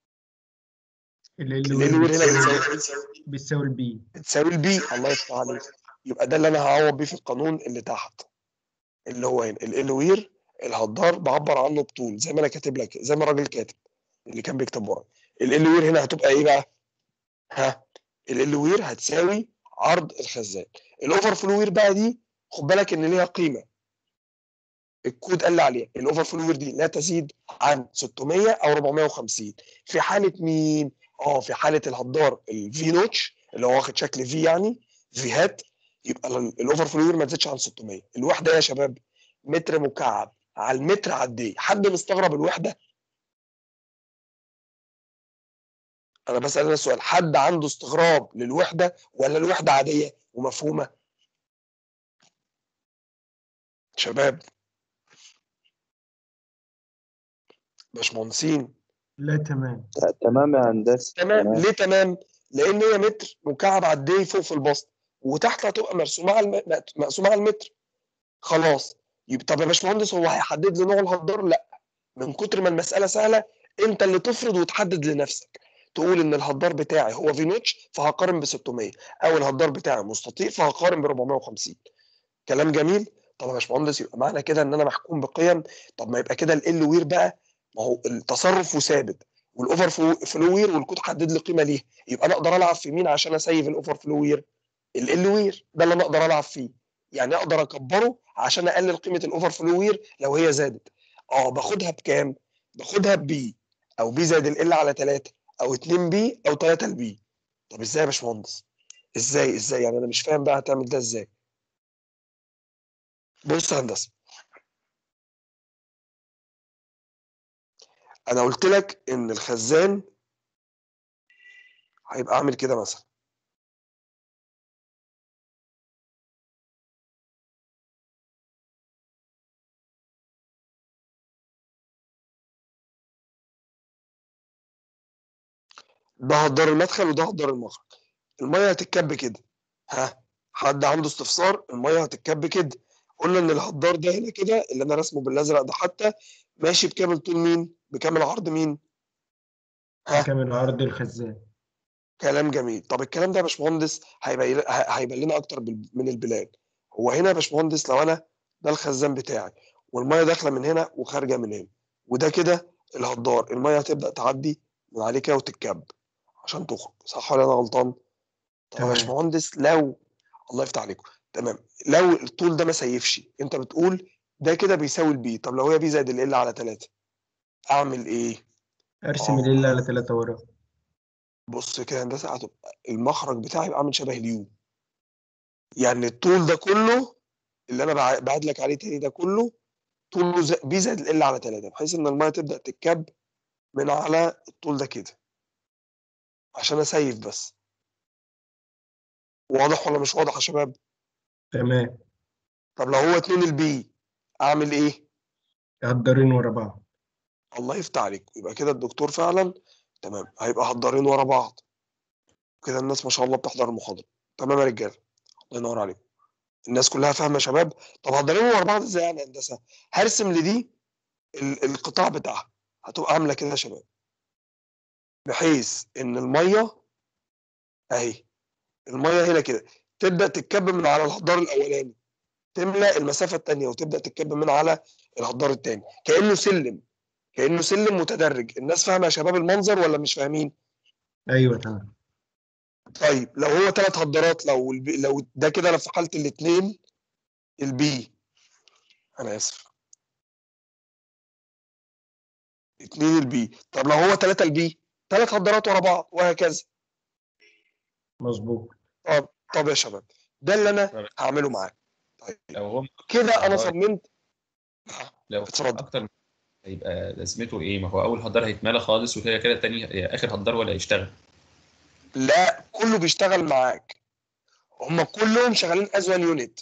ال ال وير وير هنا بتساوي بتساوي بتساوي البي بتساوي البي الله يفتح عليك يبقى ده اللي انا هعوض بيه في القانون اللي تحت اللي هو هنا ال وير الهدار بعبر عنه بطول زي ما انا كاتب لك زي ما الراجل كاتب اللي كان بيكتب ورا ال وير هنا هتبقى ايه بقى؟ ها ال وير هتساوي عرض الخزان الاوفر فلو وير بقى دي خد بالك ان ليها قيمه الكود قال لي عليها الاوفر فلو وير دي لا تزيد عن 600 او 450 في حاله مين؟ اه في حاله الهدار الفي نوتش اللي هو واخد شكل في يعني فيهات يبقى ال- الاوفر فلو وير ما تزيدش عن 600 الوحده يا شباب متر مكعب على المتر على الدقيقه حد مستغرب الوحده؟ انا بسال انا السؤال حد عنده استغراب للوحده ولا الوحده عاديه ومفهومه؟ شباب باشمهندسين لا تمام تمام يا هندسة تمام تمام. ليه تمام؟ لان هي متر مكعب على الدقيقه فوق في البسط وتحت هتبقى مرسومه على الم... مقسومه على المتر خلاص يبقى طب يا باشمهندس هو هيحدد لي نوع الهدار؟ لا من كتر ما المساله سهله انت اللي تفرض وتحدد لنفسك تقول ان الهدار بتاعي هو في نوتش فهقارن ب 600 او الهدار بتاعي مستطيل فهقارن ب 450 كلام جميل طب يا باشمهندس يبقى معنى كده ان انا محكوم بقيم طب ما يبقى كده ال وير بقى ما هو التصرف ثابت والاوفر فلو وير والكود حدد لي قيمه ليه يبقى انا اقدر العب في مين عشان اسيف الاوفر فلو وير ال وير ده اللي انا اقدر العب فيه يعني اقدر اكبره عشان اقلل قيمه الاوفر فلو وير لو هي زادت اه باخدها بكام باخدها ببي او بي زائد ال على 3 او 2 بي او 3 البي طب ازاي يا باشمهندس ازاي ازاي يعني انا مش فاهم بقى هتعمل ده ازاي بص يا هندسه انا قلت لك ان الخزان هيبقى عامل كده مثلا ده هدار المدخل وده هدار المخرج الميه هتتكب كده ها حد عنده استفسار الميه هتتكب كده قلنا ان الهدار ده هنا كده اللي انا رسمه بالازرق ده حتى ماشي بكامل طول مين بكامل عرض مين ها كامل عرض الخزان كلام جميل طب الكلام ده يا باشمهندس هيبقى هيبان لنا اكتر بال- من البلاد هو هنا يا باشمهندس لو انا ده الخزان بتاعي والميه داخله من هنا وخارجه من هنا وده كده الهدار الميه هتبدا تعدي من عليه كده وتتكب عشان تخرج صح ولا انا غلطان؟ طب يا تمام. باشمهندس لو الله يفتح عليكم تمام لو الطول ده ما سيفش انت بتقول ده كده بيساوي البي طب لو هي بي زائد ال على 3 اعمل ايه؟ ارسم آه. ال على 3 ورا بص كده هندسه هتبقى المخرج بتاعي يبقى عامل شبه اليو يعني الطول ده كله اللي انا بع- بعد لك عليه تاني ده كله طوله ز- بي زائد ال على 3 بحيث ان الميه تبدا تتكب من على الطول ده كده عشان اسيف بس واضح ولا مش واضح يا شباب تمام طب لو هو 2 البي اعمل ايه هدارين ورا بعض الله يفتح عليك يبقى كده الدكتور فعلا تمام هيبقى هدارين ورا بعض كده الناس ما شاء الله بتحضر المحاضره تمام يا رجاله الله ينور عليكم الناس كلها فاهمه يا شباب طب هدارين ورا بعض ازاي يعني هندسه هرسم لدي ال- القطاع بتاعها هتبقى عامله كده يا شباب بحيث ان الميه اهي الميه هنا كده تبدا تتكب من على الهدار الاولاني تملى المسافه الثانيه وتبدا تتكب من على الهدار الثاني كانه سلم كانه سلم متدرج الناس فاهمه يا شباب المنظر ولا مش فاهمين ايوه تمام طيب لو هو ثلاث هدارات لو البي لو ده كده انا في حاله الاثنين البي انا اسف اثنين البي طب لو هو ثلاثه البي ثلاث هدارات ورا بعض وهكذا مظبوط طب طب يا شباب ده اللي انا طب. هعمله معاك طيب لو هم كده انا هدار- صممت لو اتفضل. اكتر من هيبقى لازمته ايه ما هو اول هدار هيتملى خالص وكده كده التاني اخر هدار ولا هيشتغل لا كله بيشتغل معاك هم كلهم شغالين از وان يونت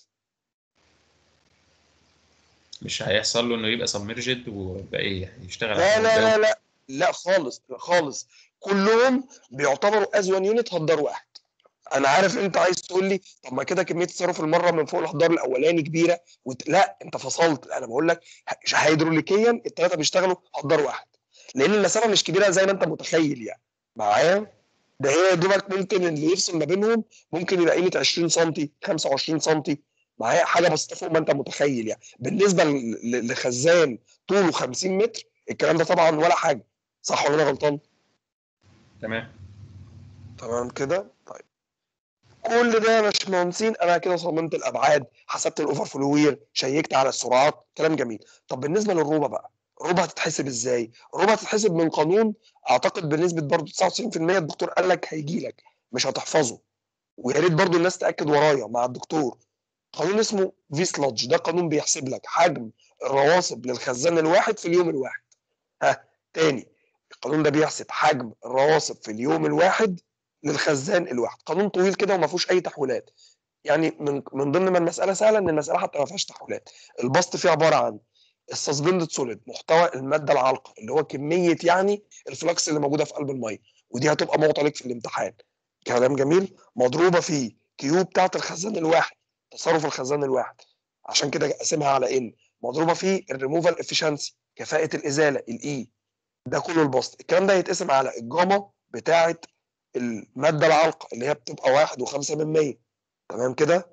مش هيحصل له انه يبقى سبمرجد ويبقى ايه يشتغل لا على لا قدام. لا لا لا خالص لا خالص كلهم بيعتبروا از وان يونت هدار واحد انا عارف انت عايز تقول لي طب ما كده كميه تصرف المره من فوق الهدار الاولاني كبيره وت... لا انت فصلت انا بقول لك ه- هيدروليكيا الثلاثه بيشتغلوا هدار واحد لان المسافه مش كبيره زي ما انت متخيل يعني معايا ده هي يا دوبك ممكن اللي يفصل ما بينهم ممكن يبقى قيمه 20 سم 25 سم معايا حاجه بسيطه فوق ما انت متخيل يعني بالنسبه ل- ل- لخزان طوله 50 متر الكلام ده طبعا ولا حاجه صح ولا انا غلطان؟ تمام تمام كده طيب كل ده يا باشمهندسين انا كده صممت الابعاد حسبت الاوفر فلوير شيكت على السرعات كلام جميل طب بالنسبه للروبه بقى الروبه هتتحسب ازاي الروبه هتتحسب من قانون اعتقد بنسبه برضو 99% الدكتور قال لك هيجي لك مش هتحفظه ويا ريت برضو الناس تاكد ورايا مع الدكتور قانون اسمه في سلادج ده قانون بيحسب لك حجم الرواسب للخزان الواحد في اليوم الواحد ها تاني القانون ده بيحسب حجم الرواسب في اليوم الواحد للخزان الواحد قانون طويل كده وما فيهوش اي تحويلات يعني من من ضمن ما المساله سهله ان المساله حتى ما فيهاش تحويلات البسط فيه عباره عن السسبندد سوليد محتوى الماده العالقه اللي هو كميه يعني الفلكس اللي موجوده في قلب الميه ودي هتبقى معطى لك في الامتحان كلام جميل مضروبه في كيو بتاعه الخزان الواحد تصرف الخزان الواحد عشان كده اقسمها على ان مضروبه في الريموفال افشنسي كفاءه الازاله الاي ده كله البسط الكلام ده يتقسم على الجاما بتاعه الماده العالقه اللي هي بتبقى واحد وخمسة من مية تمام كده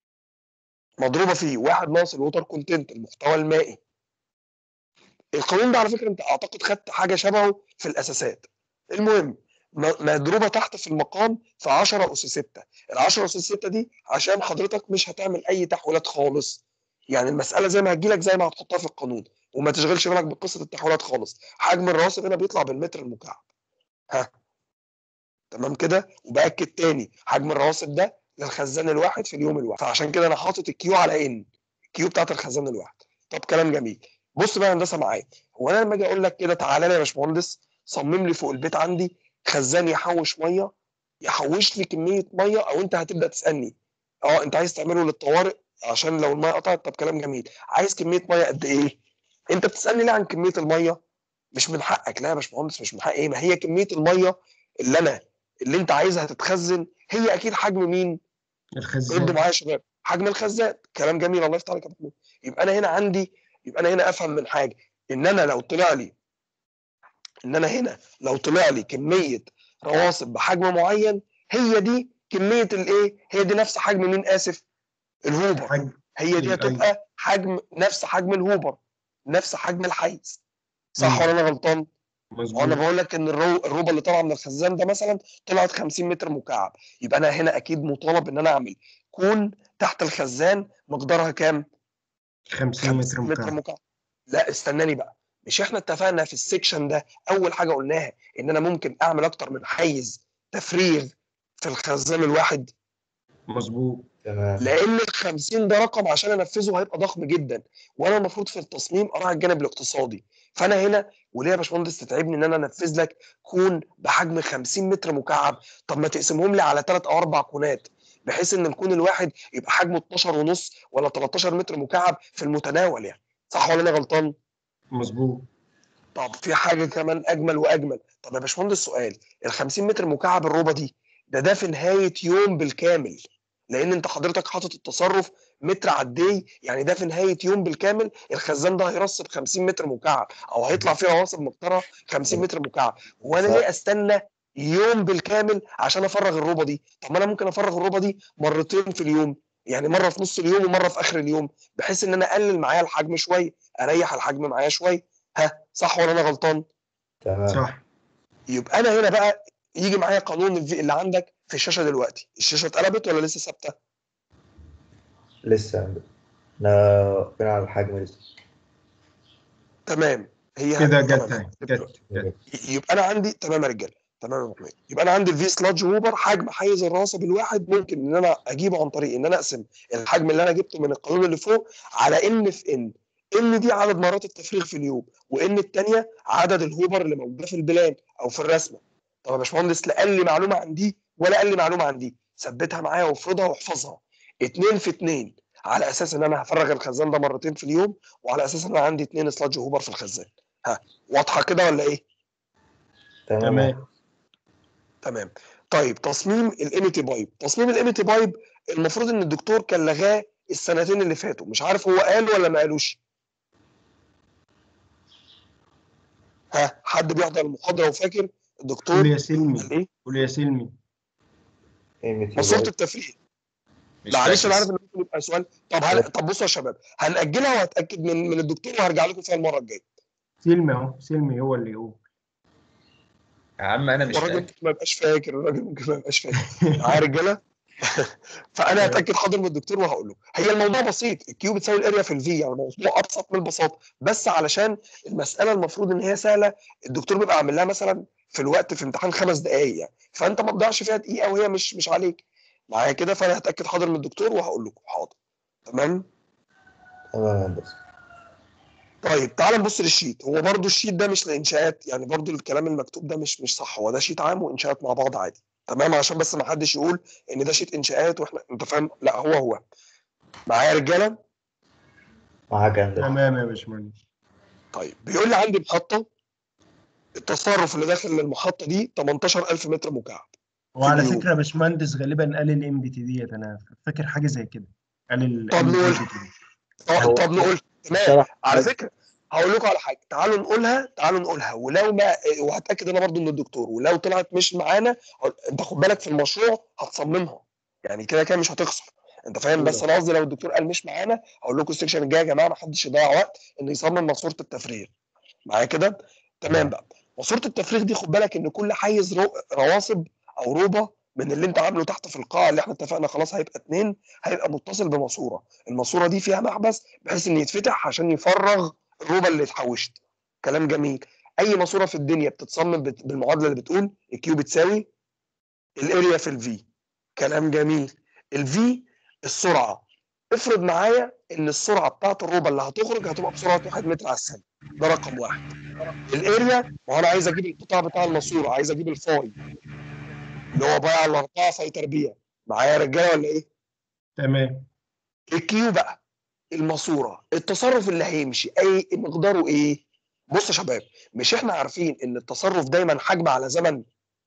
مضروبه في واحد ناقص الوتر كونتنت المحتوى المائي القانون ده على فكره انت اعتقد خدت حاجه شبهه في الاساسات المهم م- مضروبه تحت في المقام في 10 اس 6 ال 10 اس 6 دي عشان حضرتك مش هتعمل اي تحويلات خالص يعني المساله زي ما هتجيلك زي ما هتحطها في القانون وما تشغلش بالك بقصه التحويلات خالص حجم الرواسب هنا بيطلع بالمتر المكعب ها تمام كده وباكد تاني حجم الرواسب ده للخزان الواحد في اليوم الواحد فعشان كده انا حاطط الكيو على ان الكيو بتاعت الخزان الواحد طب كلام جميل بص بقى يا هندسه معايا هو انا لما اجي اقول لك كده تعالى لي يا باشمهندس صمم لي فوق البيت عندي خزان يحوش ميه يحوش لي كميه ميه او انت هتبدا تسالني اه انت عايز تعمله للطوارئ عشان لو الميه قطعت طب كلام جميل عايز كميه ميه قد ايه انت بتسالني ليه عن كميه الميه مش من حقك لا يا باشمهندس مش من حق ايه ما هي كميه الميه اللي انا اللي انت عايزها تتخزن هي اكيد حجم مين ردوا الخزان معايا يا شباب حجم الخزان كلام جميل الله يفتح عليك يا محمود يبقى انا هنا عندي يبقى انا هنا افهم من حاجه ان انا لو طلع لي ان انا هنا لو طلع لي كميه رواسب بحجم معين هي دي كميه الايه هي دي نفس حجم مين اسف الهوبر حجم هي دي أيوة. هتبقى حجم نفس حجم الهوبر نفس حجم الحيز صح مم. ولا انا غلطان وانا مظبوط بقول لك ان الرو... الروبه اللي طالعه من الخزان ده مثلا طلعت 50 متر مكعب يبقى انا هنا اكيد مطالب ان انا اعمل كون تحت الخزان مقدارها كام 50 متر مكعب مكعب لا استناني بقى مش احنا اتفقنا في السكشن ده اول حاجه قلناها ان انا ممكن اعمل اكتر من حيز تفريغ في الخزان الواحد مظبوط تمام لان ال 50 ده رقم عشان انفذه هيبقى ضخم جدا وانا المفروض في التصميم اراعي الجانب الاقتصادي فانا هنا وليه يا باشمهندس تتعبني ان انا انفذ لك كون بحجم 50 متر مكعب طب ما تقسمهم لي على ثلاث او اربع كونات بحيث ان الكون الواحد يبقى حجمه 12 ونص ولا 13 متر مكعب في المتناول يعني صح ولا انا غلطان؟ مظبوط طب في حاجه كمان اجمل واجمل طب يا باشمهندس سؤال ال 50 متر مكعب الربع دي ده ده في نهايه يوم بالكامل لان انت حضرتك حاطط التصرف متر على الدي يعني ده في نهايه يوم بالكامل الخزان ده هيرصب 50 متر مكعب او هيطلع فيه رواسب مقطره 50 متر مكعب وانا ليه استنى يوم بالكامل عشان افرغ الربع دي طب ما انا ممكن افرغ الربع دي مرتين في اليوم يعني مره في نص اليوم ومره في اخر اليوم بحيث ان انا اقلل معايا الحجم شويه اريح الحجم معايا شويه ها صح ولا انا غلطان تمام صح يبقى انا هنا بقى يجي معايا قانون الفي اللي عندك في الشاشه دلوقتي الشاشه اتقلبت ولا لسه ثابته لسه عندنا احنا واقفين على الحجم لسه تمام هي كده جت تمام. أهي، جت جت يبقى انا عندي تمام يا رجاله تمام يا ابو حميد يبقى انا عندي الفي سلادج هوبر حجم حيز الراسب الواحد ممكن ان انا اجيبه عن طريق ان انا اقسم الحجم اللي انا جبته من القانون اللي فوق على ان في ان ان دي عدد مرات التفريغ في اليوم وان الثانيه عدد الهوبر اللي موجوده في البلان او في الرسمه طب يا باشمهندس لا قال لي معلومه عن دي ولا قال لي معلومه عن دي ثبتها معايا وافرضها واحفظها اتنين في اتنين على اساس ان انا هفرغ الخزان ده مرتين في اليوم وعلى اساس ان انا عندي اتنين سلادج هوبر في الخزان ها واضحه كده ولا ايه؟ تمام تمام تمام طيب تصميم الاميتي بايب تصميم الاميتي بايب المفروض ان الدكتور كان لغاه السنتين اللي فاتوا مش عارف هو قال ولا ما قالوش ها حد بيحضر المحاضره وفاكر الدكتور قول يا سلمي قال ايه قول يا سلمي قيمة ماسوره الوقت. التفريغ مش معلش انا فاكر. عارف ان ممكن يبقى سؤال طب هن... طب بصوا يا شباب هنأجلها وهتأكد من من الدكتور وهرجع لكم فيها المره الجايه سلمي اهو سلمي هو اللي يقول يا عم انا مش والراجل فاكر ممكن ما يبقاش فاكر الراجل ممكن ما يبقاش فاكر معايا يا رجاله فانا هتاكد حاضر من الدكتور وهقول له هي الموضوع بسيط الكيو بتساوي الاريا في الفي يعني الموضوع ابسط من البساطه بس علشان المساله المفروض ان هي سهله الدكتور بيبقى عامل لها مثلا في الوقت في امتحان خمس دقائق يعني فانت ما تضيعش فيها دقيقه وهي مش مش عليك معايا كده فانا هتاكد حاضر من الدكتور وهقول لكم حاضر تمام تمام يا هندسة طيب تعال نبص للشيت هو برضو الشيت ده مش لانشاءات يعني برضو الكلام المكتوب ده مش مش صح هو ده شيت عام وانشاءات مع بعض عادي تمام عشان بس ما حدش يقول ان ده شيت انشاءات واحنا انت فاهم لا هو هو معايا يا رجاله معاك يا هندسة تمام يا باشمهندس طيب بيقول لي عندي محطه التصرف اللي داخل المحطه دي 18000 متر مكعب وعلى اليوم. فكره يا باشمهندس غالبا قال الام بي تي ديت انا فاكر حاجه زي كده قال ال طب نقول. MBT دي. طب, هو- طب نقول تمام شرح على فكره هقول لكم على حاجه تعالوا نقولها تعالوا نقولها ولو ما وهتاكد انا برضو من الدكتور ولو طلعت مش معانا هقول- انت خد بالك في المشروع هتصممها يعني كده كده مش هتخسر انت فاهم بس انا قصدي لو الدكتور قال مش معانا هقول لكم السكشن الجاي يا جماعه ما حدش يضيع وقت انه يصمم ماسوره التفريغ معايا كده تمام بقى ماسوره التفريغ دي خد بالك ان كل حيز رو... رواسب او روبه من اللي انت عامله تحت في القاعه اللي احنا اتفقنا خلاص هيبقى اتنين هيبقى متصل بماسوره الماسوره دي فيها محبس بحيث ان يتفتح عشان يفرغ الروبه اللي اتحوشت كلام جميل اي ماسوره في الدنيا بتتصمم بت- بالمعادله اللي بتقول الكيو بتساوي الاريا في الفي كلام جميل الفي السرعه افرض معايا ان السرعه بتاعت الروبه اللي هتخرج هتبقى بسرعه 1 متر على الثانيه ده رقم واحد الاريا ما هو انا عايز اجيب القطاع بتاع الماسوره عايز اجيب الفاي اللي هو بايع على 4 فاي تربيع معايا يا رجاله ولا ايه؟ تمام الكيو بقى الماسوره التصرف اللي هيمشي اي مقداره ايه؟ بص يا شباب مش احنا عارفين ان التصرف دايما حجم على زمن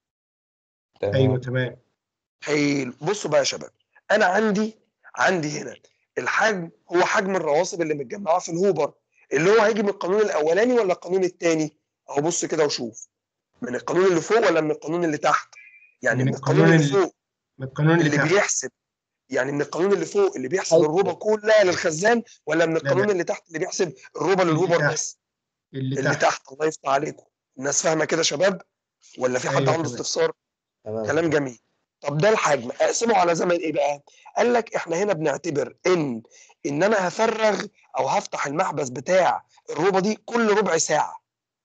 تمام ايوه تمام حلو بصوا بقى يا شباب انا عندي عندي هنا الحجم هو حجم الرواسب اللي متجمعه في الهوبر اللي هو هيجي من القانون الاولاني ولا القانون الثاني اهو بص كده وشوف من القانون اللي فوق ولا من القانون اللي تحت يعني من من القانون القانون اللي اللي- فوق من القانون اللي اللي تحت بيحسب يعني من القانون اللي فوق اللي بيحسب أيوة. الروبه كلها للخزان ولا من القانون لا. اللي تحت اللي بيحسب الروبه اللي للهوبر تحت. بس اللي, اللي تحت تحت الله يفتح عليكم الناس فاهمه كده يا شباب ولا في حد أيوة عنده تمام. استفسار تمام كلام جميل طب ده الحجم اقسمه على زمن ايه بقى قال لك احنا هنا بنعتبر ان ان انا هفرغ او هفتح المحبس بتاع الروبه دي كل ربع ساعه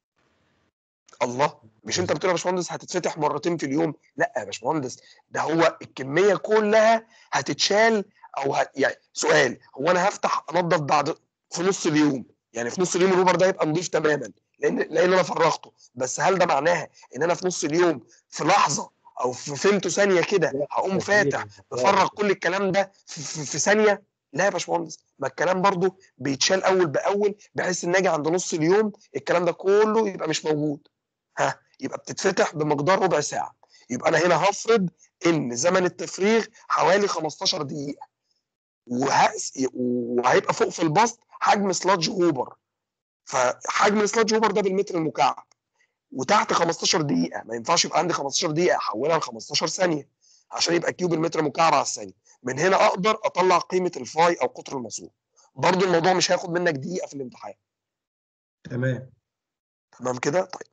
الله مش انت بتقول يا باشمهندس هتتفتح مرتين في اليوم لا يا باشمهندس ده هو الكميه كلها هتتشال او ه... يعني سؤال هو انا هفتح انضف بعد في نص اليوم يعني في نص اليوم الروبر ده يبقى نضيف تماما لان لان انا فرغته بس هل ده معناها ان انا في نص اليوم في لحظه او في فيمتو ثانيه كده هقوم فاتح بفرغ كل الكلام ده في, في, في ثانيه لا يا باشمهندس ما الكلام برضو بيتشال اول باول بحيث ان اجي عند نص اليوم الكلام ده كله يبقى مش موجود ها يبقى بتتفتح بمقدار ربع ساعه يبقى انا هنا هفرض ان زمن التفريغ حوالي 15 دقيقه وهقس وهيبقى فوق في البسط حجم سلادج هوبر فحجم السلادج هوبر ده بالمتر المكعب وتحت 15 دقيقه ما ينفعش يبقى عندي 15 دقيقه احولها ل 15 ثانيه عشان يبقى كيوب المتر مكعب على الثانيه من هنا اقدر اطلع قيمه الفاي او قطر الماسوره برضو الموضوع مش هياخد منك دقيقه في الامتحان تمام تمام كده طيب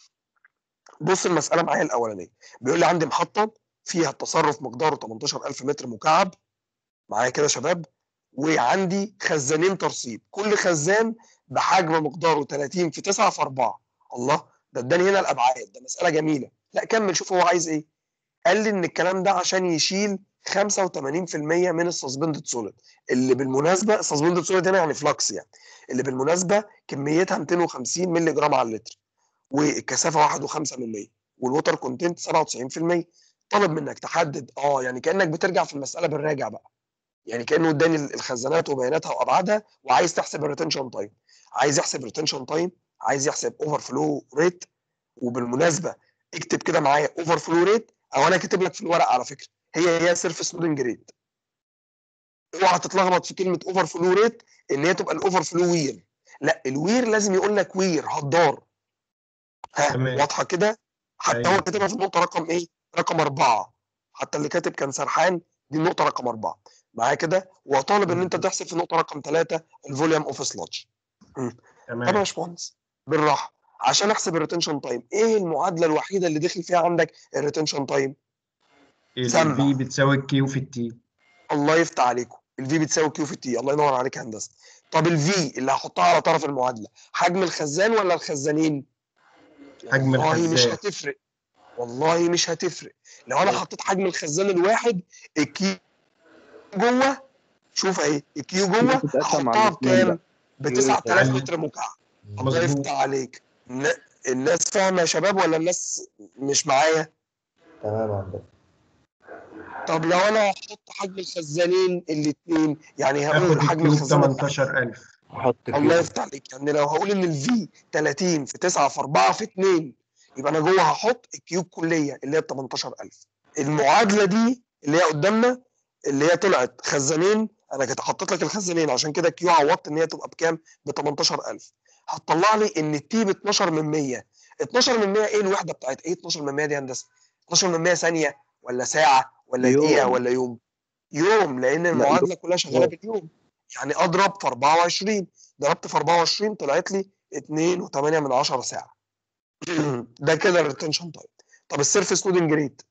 بص المساله معايا الاولانيه بيقول لي عندي محطه فيها التصرف مقداره 18000 متر مكعب معايا كده يا شباب وعندي خزانين ترسيب كل خزان بحجم مقداره 30 في 9 في 4 الله ده اداني هنا الابعاد ده مساله جميله لا كمل شوف هو عايز ايه قال لي ان الكلام ده عشان يشيل 85% من السسبندد سوليد اللي بالمناسبه السسبندد سوليد هنا يعني فلكس يعني اللي بالمناسبه كميتها 250 مللي جرام على اللتر والكثافه 1.5 من 100 والوتر كونتنت 97% طلب منك تحدد اه يعني كانك بترجع في المساله بالراجع بقى يعني كانه اداني الخزانات وبياناتها وابعادها وعايز تحسب الريتنشن تايم عايز يحسب ريتنشن تايم عايز يحسب اوفر فلو ريت وبالمناسبه اكتب كده معايا اوفر فلو ريت او انا كاتب لك في الورق على فكره هي هي سيرفيس لودنج ريت اوعى تتلخبط في كلمه اوفر فلو ريت ان هي تبقى الاوفر فلو وير لا الوير لازم يقول لك وير هدار ها تمام. واضحه كده حتى أيوة. هو كاتبها في النقطه رقم ايه رقم أربعة حتى اللي كاتب كان سرحان دي النقطه رقم أربعة معايا كده وطالب ان انت تحسب في النقطه رقم ثلاثة الفوليوم اوف سلادج طب يا تمام باشمهندس بالراحه عشان احسب الريتنشن تايم ايه المعادله الوحيده اللي دخل فيها عندك الريتنشن تايم سمع. الفي بتساوي الكيو في التي الله يفتح عليكم الفي بتساوي كيو في التي الله ينور عليك يا هندسه طب الفي اللي هحطها على طرف المعادله حجم الخزان ولا الخزانين حجم والله مش الخزان. هتفرق والله مش هتفرق لو انا حطيت حجم الخزان الواحد الكيو جوه شوف اهي الكيو جوه بتتقسم هحطها على الاثنين بكام بقى. ب 9000 يعني- متر مكعب الله مظبوط يفتح عليك الن- الناس فاهمه يا شباب ولا الناس مش معايا تمام يا هندسة طب لو انا هحط حجم الخزانين الاثنين يعني هقول اخد حجم الكيو ب الخزان الواحد 18000 احط الله كيو يفتح عليك يعني لو هقول ان الفي 30 في 9 في 4 في 2 يبقى انا جوه هحط الكيوب كليه اللي هي ب 18000 المعادله دي اللي هي قدامنا اللي هي طلعت خزانين انا كنت حطيت لك الخزانين عشان كده الكيو عوضت ان هي تبقى بكام؟ ب 18000 هتطلع لي ان التي ب 12 من 100 12 من 100 ايه الوحده بتاعت ايه 12 من 100 دي يا هندسه 12 من 100 ثانيه ولا ساعه ولا يوم. دقيقه ولا يوم يوم لان المعادله كلها شغاله يوم. باليوم يعني اضرب في 24 ضربت في 24 طلعت لي 2.8 من 10 ساعه ده كده الريتنشن تايم طب السيرفيس لودنج ريت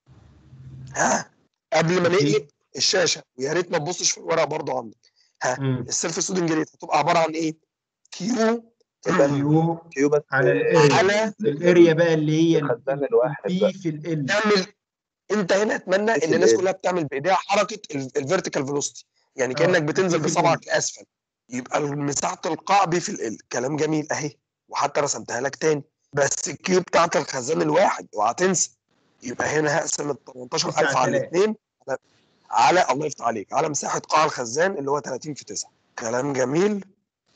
ها قبل ما أكيد. نقلب الشاشه ويا ريت ما تبصش في الورقه برضو عندك ها مم. السيرفيس لودنج ريت هتبقى عباره عن ايه كيو كيو كيو بس على الاريا على الاريا بقى اللي هي الخزان الواحد بي بقى. في ال تعمل انت هنا اتمنى بس ان الناس ال- كلها بتعمل بايديها حركه الفيرتيكال فيلوسيتي يعني آه، كانك بتنزل في ال بصبعك لاسفل يبقى مساحه القاع بي في ال كلام جميل اهي وحتى رسمتها لك تاني بس الكيو بتاعت الخزان الواحد اوعى تنسى يبقى هنا هقسم ال 18000 على 9000. الاثنين على, على الله يفتح عليك على مساحه قاع الخزان اللي هو 30 في 9 كلام جميل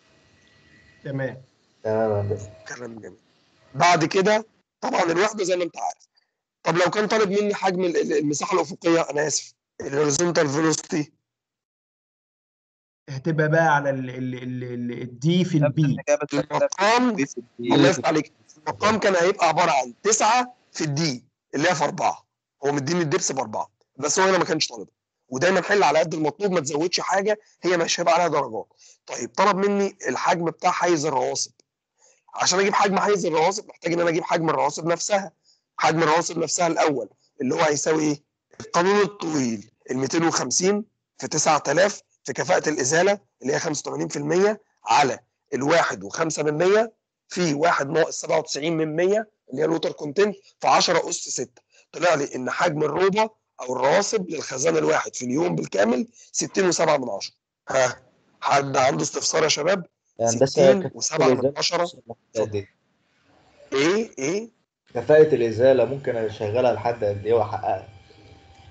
تمام تمام يا هندسة كلام جميل بعد كده طبعا الوحده زي ما انت عارف طب لو كان طالب مني حجم ال- ال- المساحه الافقيه انا اسف الهوريزونتال فيلوسيتي هتبقى بقى على ال ال ال ال الدي في البي المقام الله يفتح عليك المقام كان هيبقى عباره عن 9 في الدي اللي هي في 4 هو مديني الدبس باربعه بس هو هنا ما كانش طالبها ودايما حل على قد المطلوب ما تزودش حاجه هي مش هيبقى عليها درجات طيب طلب مني الحجم بتاع حيز الرواسب عشان اجيب حجم حيز الرواسب محتاج ان انا اجيب حجم الرواسب نفسها حجم الرواسب نفسها الاول اللي هو هيساوي ايه القانون الطويل ال 250 في 9000 في كفاءه الازاله اللي هي 85% على الواحد وخمسة من 100 في واحد ناقص 97 من 100 اللي هي الوتر كونتنت في 10 اس 6 طلع لي ان حجم الروبه او الرواسب للخزان الواحد في اليوم بالكامل 60 و7 من 10 ها حد عنده استفسار يا شباب يا 60 هندسة و7 من 10 قد إيه؟ ايه ايه كفاءة الإزالة ممكن أشغلها لحد قد إيه وأحققها؟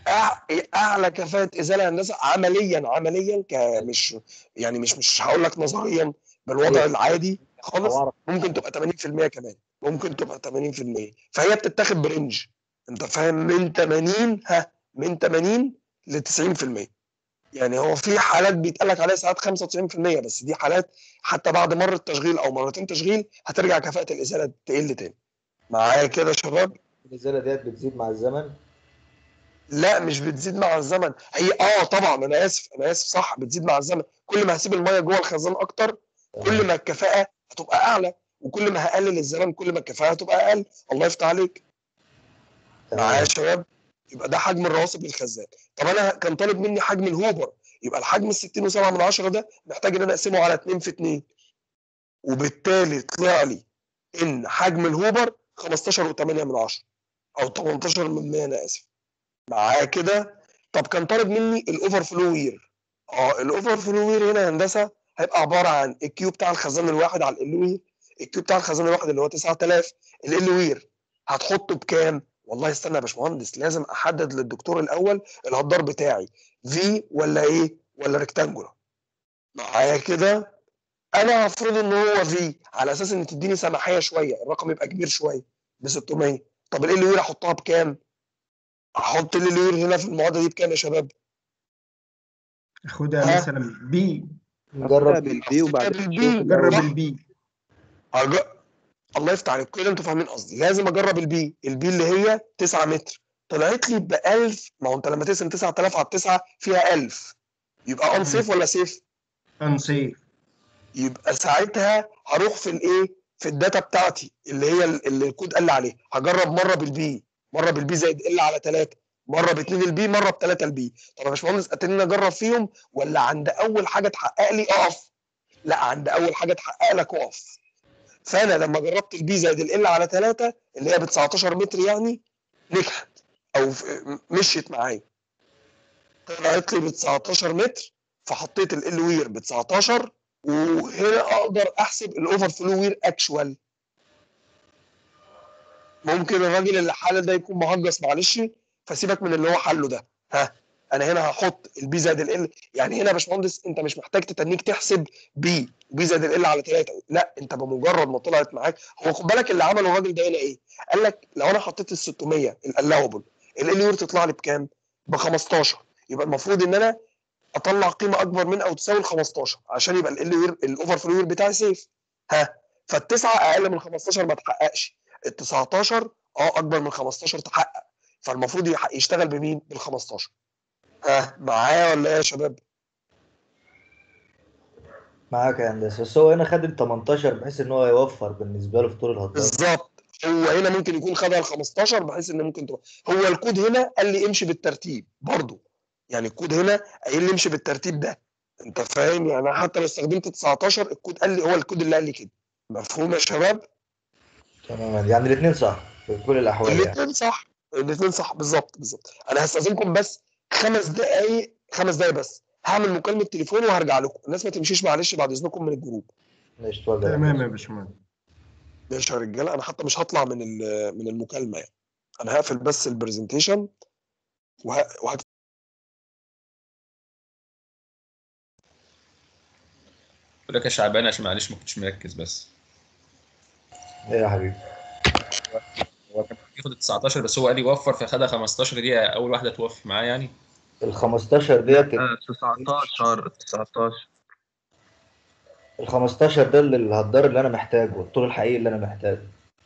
أع- اعلى كفاءه ازاله هندسه عمليا عمليا ك مش يعني مش مش هقول لك نظريا بالوضع العادي خالص أو أعرف ممكن تبقى 80% كمان ممكن تبقى 80% فهي بتتاخد برنج انت فاهم من 80 ها من 80 ل 90% يعني هو في حالات بيتقال لك عليها ساعات 95% بس دي حالات حتى بعد مره تشغيل او مرتين تشغيل هترجع كفاءه الازاله تقل تاني معايا كده يا شباب الإزالة ديت بتزيد مع الزمن لا مش بتزيد مع الزمن هي اه طبعا انا اسف انا اسف صح بتزيد مع الزمن كل ما هسيب الميه جوه الخزان اكتر كل ما الكفاءه هتبقى اعلى وكل ما هقلل الزمن كل ما الكفاءه هتبقى اقل الله يفتح عليك معايا يا شباب يبقى ده حجم الرواسب للخزان طب انا كان طالب مني حجم الهوبر يبقى الحجم ال 60 و7 من 10 ده محتاج ان انا اقسمه على 2 في 2 وبالتالي طلع لي ان حجم الهوبر 15 و8 من 10 او 18 من 100 انا اسف معايا كده طب كان طالب مني الاوفر فلو وير اه الاوفر فلو وير هنا يا هندسه هيبقى عباره عن الكيو بتاع الخزان الواحد على ال وير الكيو بتاع الخزان الواحد اللي هو 9000 ال وير هتحطه بكام؟ والله استنى يا باشمهندس لازم احدد للدكتور الاول الهدار بتاعي في ولا ايه ولا ريكتانجولار معايا كده انا هفرض ان هو في على اساس ان تديني سماحيه شويه الرقم يبقى كبير شويه ب 600 طب ال وير احطها بكام؟ احط ال وير هنا في المعادله دي بكام يا شباب؟ خدها ها؟ مثلا بي نجرب بالبي وبعد بالبي. جرب صح. البي أج... الله يفتح عليك كده انتوا فاهمين قصدي لازم اجرب البي البي اللي هي 9 متر طلعت لي ب 1000 ما هو انت لما تقسم 9000 على 9 فيها 1000 يبقى اون سيف ولا سيف؟ انسيف يبقى ساعتها هروح في الايه؟ في الداتا بتاعتي اللي هي ال- اللي الكود قال لي عليها هجرب مره بالبي مره بالبي زائد ال على 3 مره باثنين البي مره بثلاثه البي طب يا باشمهندس اتنين اجرب فيهم ولا عند اول حاجه تحقق لي اقف؟ لا عند اول حاجه تحقق لك اقف فانا لما جربت البي زائد ال على 3 اللي هي ب 19 متر يعني نجحت او ف- مشيت معايا طلعت لي ب 19 متر فحطيت ال وير ب 19 وهنا اقدر احسب الاوفر فلو وير اكشوال ممكن الراجل اللي حل ده يكون مهجص معلش فسيبك من اللي هو حله ده ها انا هنا هحط البي زائد ال يعني هنا يا باشمهندس انت مش محتاج تتنيك تحسب بي وبي زائد ال على 3 لا انت بمجرد ما طلعت معاك هو خد بالك اللي عمله الراجل ده هنا ايه؟ قال لك لو انا حطيت ال 600 الالاوبل ال وير تطلع لي بكام؟ ب 15 يبقى المفروض ان انا اطلع قيمه اكبر من او تساوي ال 15 عشان يبقى ال وير الاوفر فلو وير بتاعي سيف ها فالتسعه اقل من 15 ما تحققش ال 19 اه اكبر من 15 تحقق فالمفروض يح- يشتغل بمين؟ بال 15 ها معايا ولا ايه يا شباب؟ معاك يا هندسة بس هو هنا خد ال 18 بحيث إن هو يوفر بالنسبة له في طول الهدار بالظبط هو هنا ممكن يكون خدها ال 15 بحيث ان ممكن تبقى هو الكود هنا قال لي امشي بالترتيب برضه يعني الكود هنا قايل لي امشي بالترتيب ده انت فاهم يعني أنا حتى لو استخدمت 19 الكود قال لي هو الكود اللي قال لي كده مفهوم يا شباب؟ تمام يعني الاثنين صح في كل الأحوال يعني الاثنين صح الاثنين صح بالظبط بالظبط انا هستاذنكم بس خمس دقايق خمس دقايق بس هعمل مكالمه تليفون وهرجع لكم الناس ما تمشيش معلش بعد اذنكم من الجروب ماشي اتفضل يا تمام هندسة. يا باشمهندس ماشي يا رجاله انا حتى مش هطلع من ال- من المكالمه يعني انا هقفل بس البرزنتيشن وه... وهك... بقول لك يا شعبان عشان معلش ما كنتش مركز بس ايه يا حبيبي هو كان بياخد ال 19 بس هو قال لي وفر فخدها 15 دي اول واحده توفي معاه يعني ال 15 ديت آه، 19 19 ال 15 ده اللي الهدار اللي انا محتاجه الطول الحقيقي اللي انا محتاجه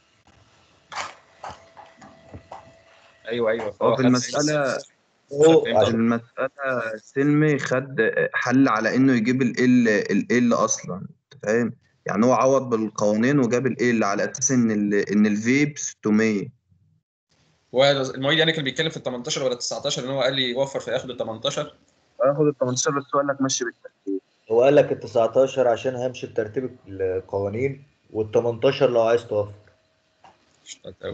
ايوه ايوه هو فهو في خد المسألة هو فهمت عشان المسألة سلمي خد حل على إنه يجيب ال ال ال أصلا أنت فاهم؟ يعني هو عوض بالقوانين وجاب ال ال على أساس إن ال إن الفي ب 600 هو المعيد يعني كان بيتكلم في ال 18 ولا ال 19 ان هو قال لي وفر فياخد ال 18 هاخد ال 18 بس هو قال لك مشي بالترتيب هو قال لك ال 19 عشان همشي بترتيب القوانين وال 18 لو عايز توفر اشتغلت قوي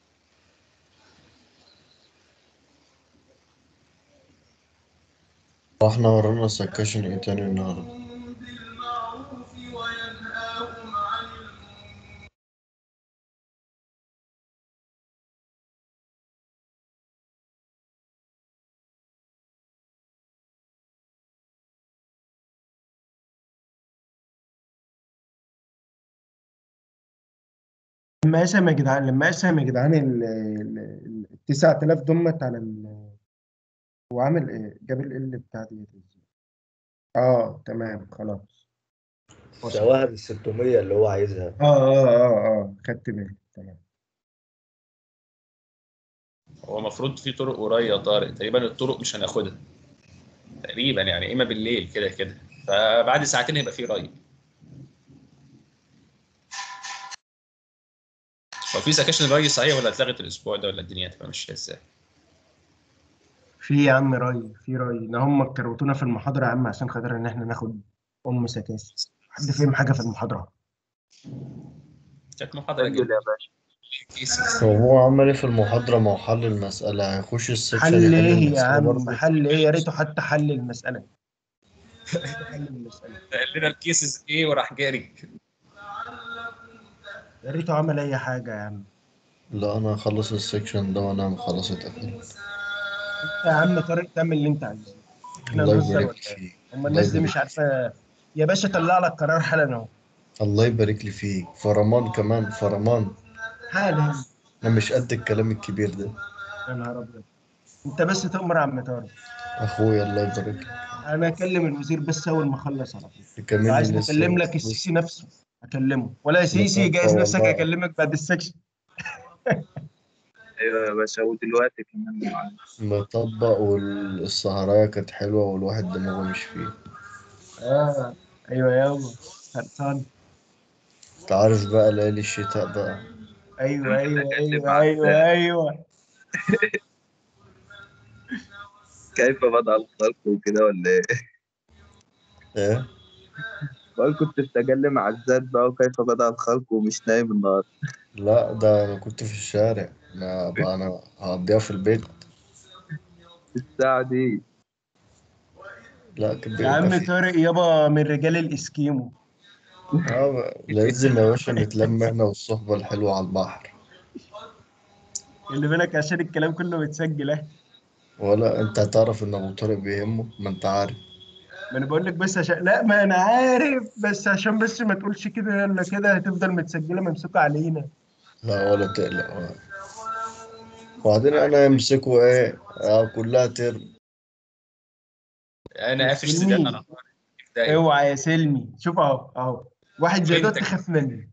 احنا ورانا سكاشن ايه تاني النهارده لما قسم يا جدعان لما قسم يا جدعان ال ال- ال- ال 9000 دمت على ال هو عامل ايه؟ جاب ال ال بتاع دي ازاي؟ اه تمام خلاص سواها بال 600 اللي هو عايزها اه اه اه اه خدت بالي تمام هو المفروض في طرق قرية يا طارق تقريبا الطرق مش هناخدها تقريبا يعني اما بالليل كده كده فبعد ساعتين هيبقى في ري هو في سكاشن الري صحيح ولا اتلغت الاسبوع ده ولا الدنيا هتبقى ماشيه ازاي؟ في يا عم رأي في رأي ده هم كروتونا في المحاضرة يا عم عشان خاطر إن إحنا ناخد أم سكاسي حد فهم حاجة في المحاضرة كانت محاضره سجل يا جدا باشا كيسز طب هو عمل ايه في المحاضرة ما هو حل المسألة هيخش السكشن حل يحل إيه يا المسألة عم برضه حل إيه يا ريته حتى حل المسألة حل المسألة قال لنا الكيسز ايه وراح جاري يا ريته عمل أي حاجة يا عم لا أنا هخلص السكشن ده وأنام خلاص اتقفلت أنت يا عم طارق تعمل اللي أنت عايزه إحنا الله نهزر يبارك ولا إيه؟ فيك هم الله الناس دي يبارك مش عارفة يا باشا طلع لك قرار حالا أهو الله يبارك لي فيك فرمان كمان فرمان حالا أنا مش قد الكلام الكبير ده يا نهار أبيض أنت بس تؤمر يا عم طارق أخويا الله يبارك لك أنا أكلم الوزير بس أول ما أخلص على طول لو كمان عايز لسه نكلم لك بص السيسي نفسه اكلمه ولا يا سيسي لطفة جايز نفسك والله. اكلمك بعد السكشن ايوه يا باشا ودلوقتي كمان معلش. مطبق والسهراية كانت حلوة والواحد دماغه مش فيه اه ايوه يابا خلصان انت عارف بقى ليالي الشتاء بقى ايوه ايوه أكلم ايوه ايوه ايوه كيف بدأ الخلق وكده ولا ايه؟ ايه بقول كنت بتكلم مع الذات بقى وكيف بدأ الخلق ومش نايم النهارده لا ده انا كنت في الشارع ما بقى انا هقضيها في البيت الساعة دي لا كان يا بيبقى عم في طارق يابا من رجال الاسكيمو اه لازم يا باشا نتلم احنا والصحبة الحلوة على البحر اللي بالك عشان الكلام كله متسجل اهي ولا انت هتعرف ان ابو طارق بيهمه ما انت عارف ما انا بقول لك بس عشان لا ما انا عارف بس عشان بس ما تقولش كده ولا كده هتفضل متسجله ممسوكه علينا لا ولا تقلق ولا. وبعدين انا يمسكوا ايه آه كلها ترم انا قافش سلمي. سيدات انا دايما اوعى يا سلمي شوف اهو اهو واحد زي ده فهمتك. تخاف منه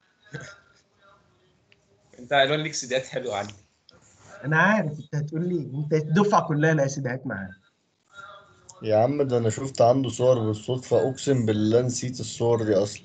انت الوان ليك سيدات حلوه عندي انا عارف انت هتقول لي انت الدفعه كلها لا سيدهات معاه يا عم ده انا شفت عنده صور بالصدفة اقسم بالله نسيت الصور دي اصلا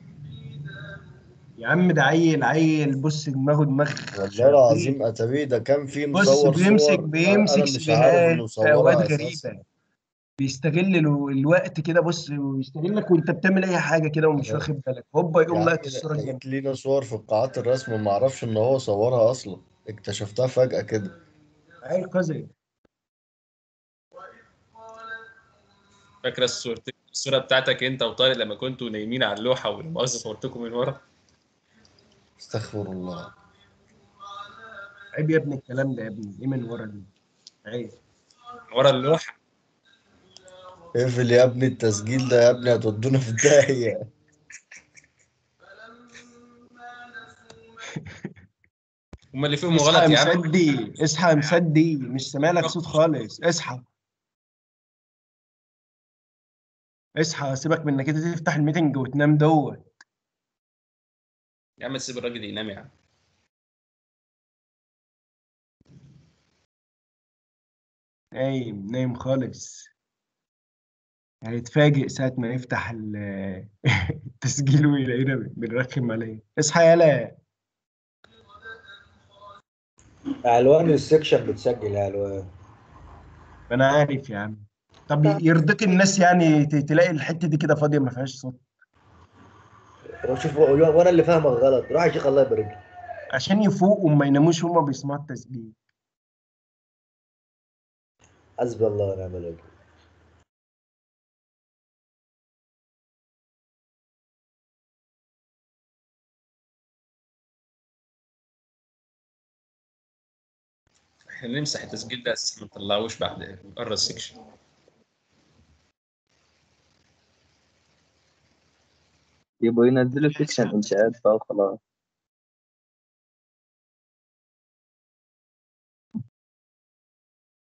يا عم ده عيل عيل بص دماغه دماغ والله العظيم اتابيه ده كان في بص مصور بيمسك صور بيمسك انا مش عارف انه سيديهات في صورها اوقات اساسا غريبه بيستغل ال- الوقت كده بص ويستغلك وانت بتعمل اي حاجه كده ومش واخد بالك هوبا يا يقوم عم لقط الصوره الجامده لقيت لينا صور في قاعات الرسم ما اعرفش ان هو صورها اصلا اكتشفتها فجأة كده عيل قذر فاكره الصورة الصوره بتاعتك انت وطارق لما كنتوا نايمين على اللوحه والمؤاخذه صورتكم من ورا استغفر الله عيب يا ابني الكلام ده يا ابني ايه من ورا دي عيب من ورا اللوحه اقفل يا ابني التسجيل ده يا ابني هتودونا في داهية هم اللي فيهم اصحى غلط يا يا عم مسدي اصحى يا مسدي مش سامع لك صوت خالص اصحى اصحى سيبك من انك انت تفتح الميتنج وتنام دوت يا عم سيب الراجل ينام يا عم نايم نايم خالص هيتفاجئ ساعة ما يفتح ال- التسجيل ويلاقينا بنرخم عليه اصحى يالا الوان السكشن بتسجل يا الوان انا عارف يا عم طب يرضيك الناس يعني ت- تلاقي الحتة دي كده فاضية ما فيهاش صوت شوف وانا اللي فاهمك غلط روح يا شيخ الله يبارك لك. عشان يفوقوا وما يناموش هما بيسمعوا التسجيل حسبي الله ونعم الوكيل احنا نمسح التسجيل ده اساسا ما نطلعوش بعد بره السكشن يبقوا ينزلوا سيكشن انشاءات بقى وخلاص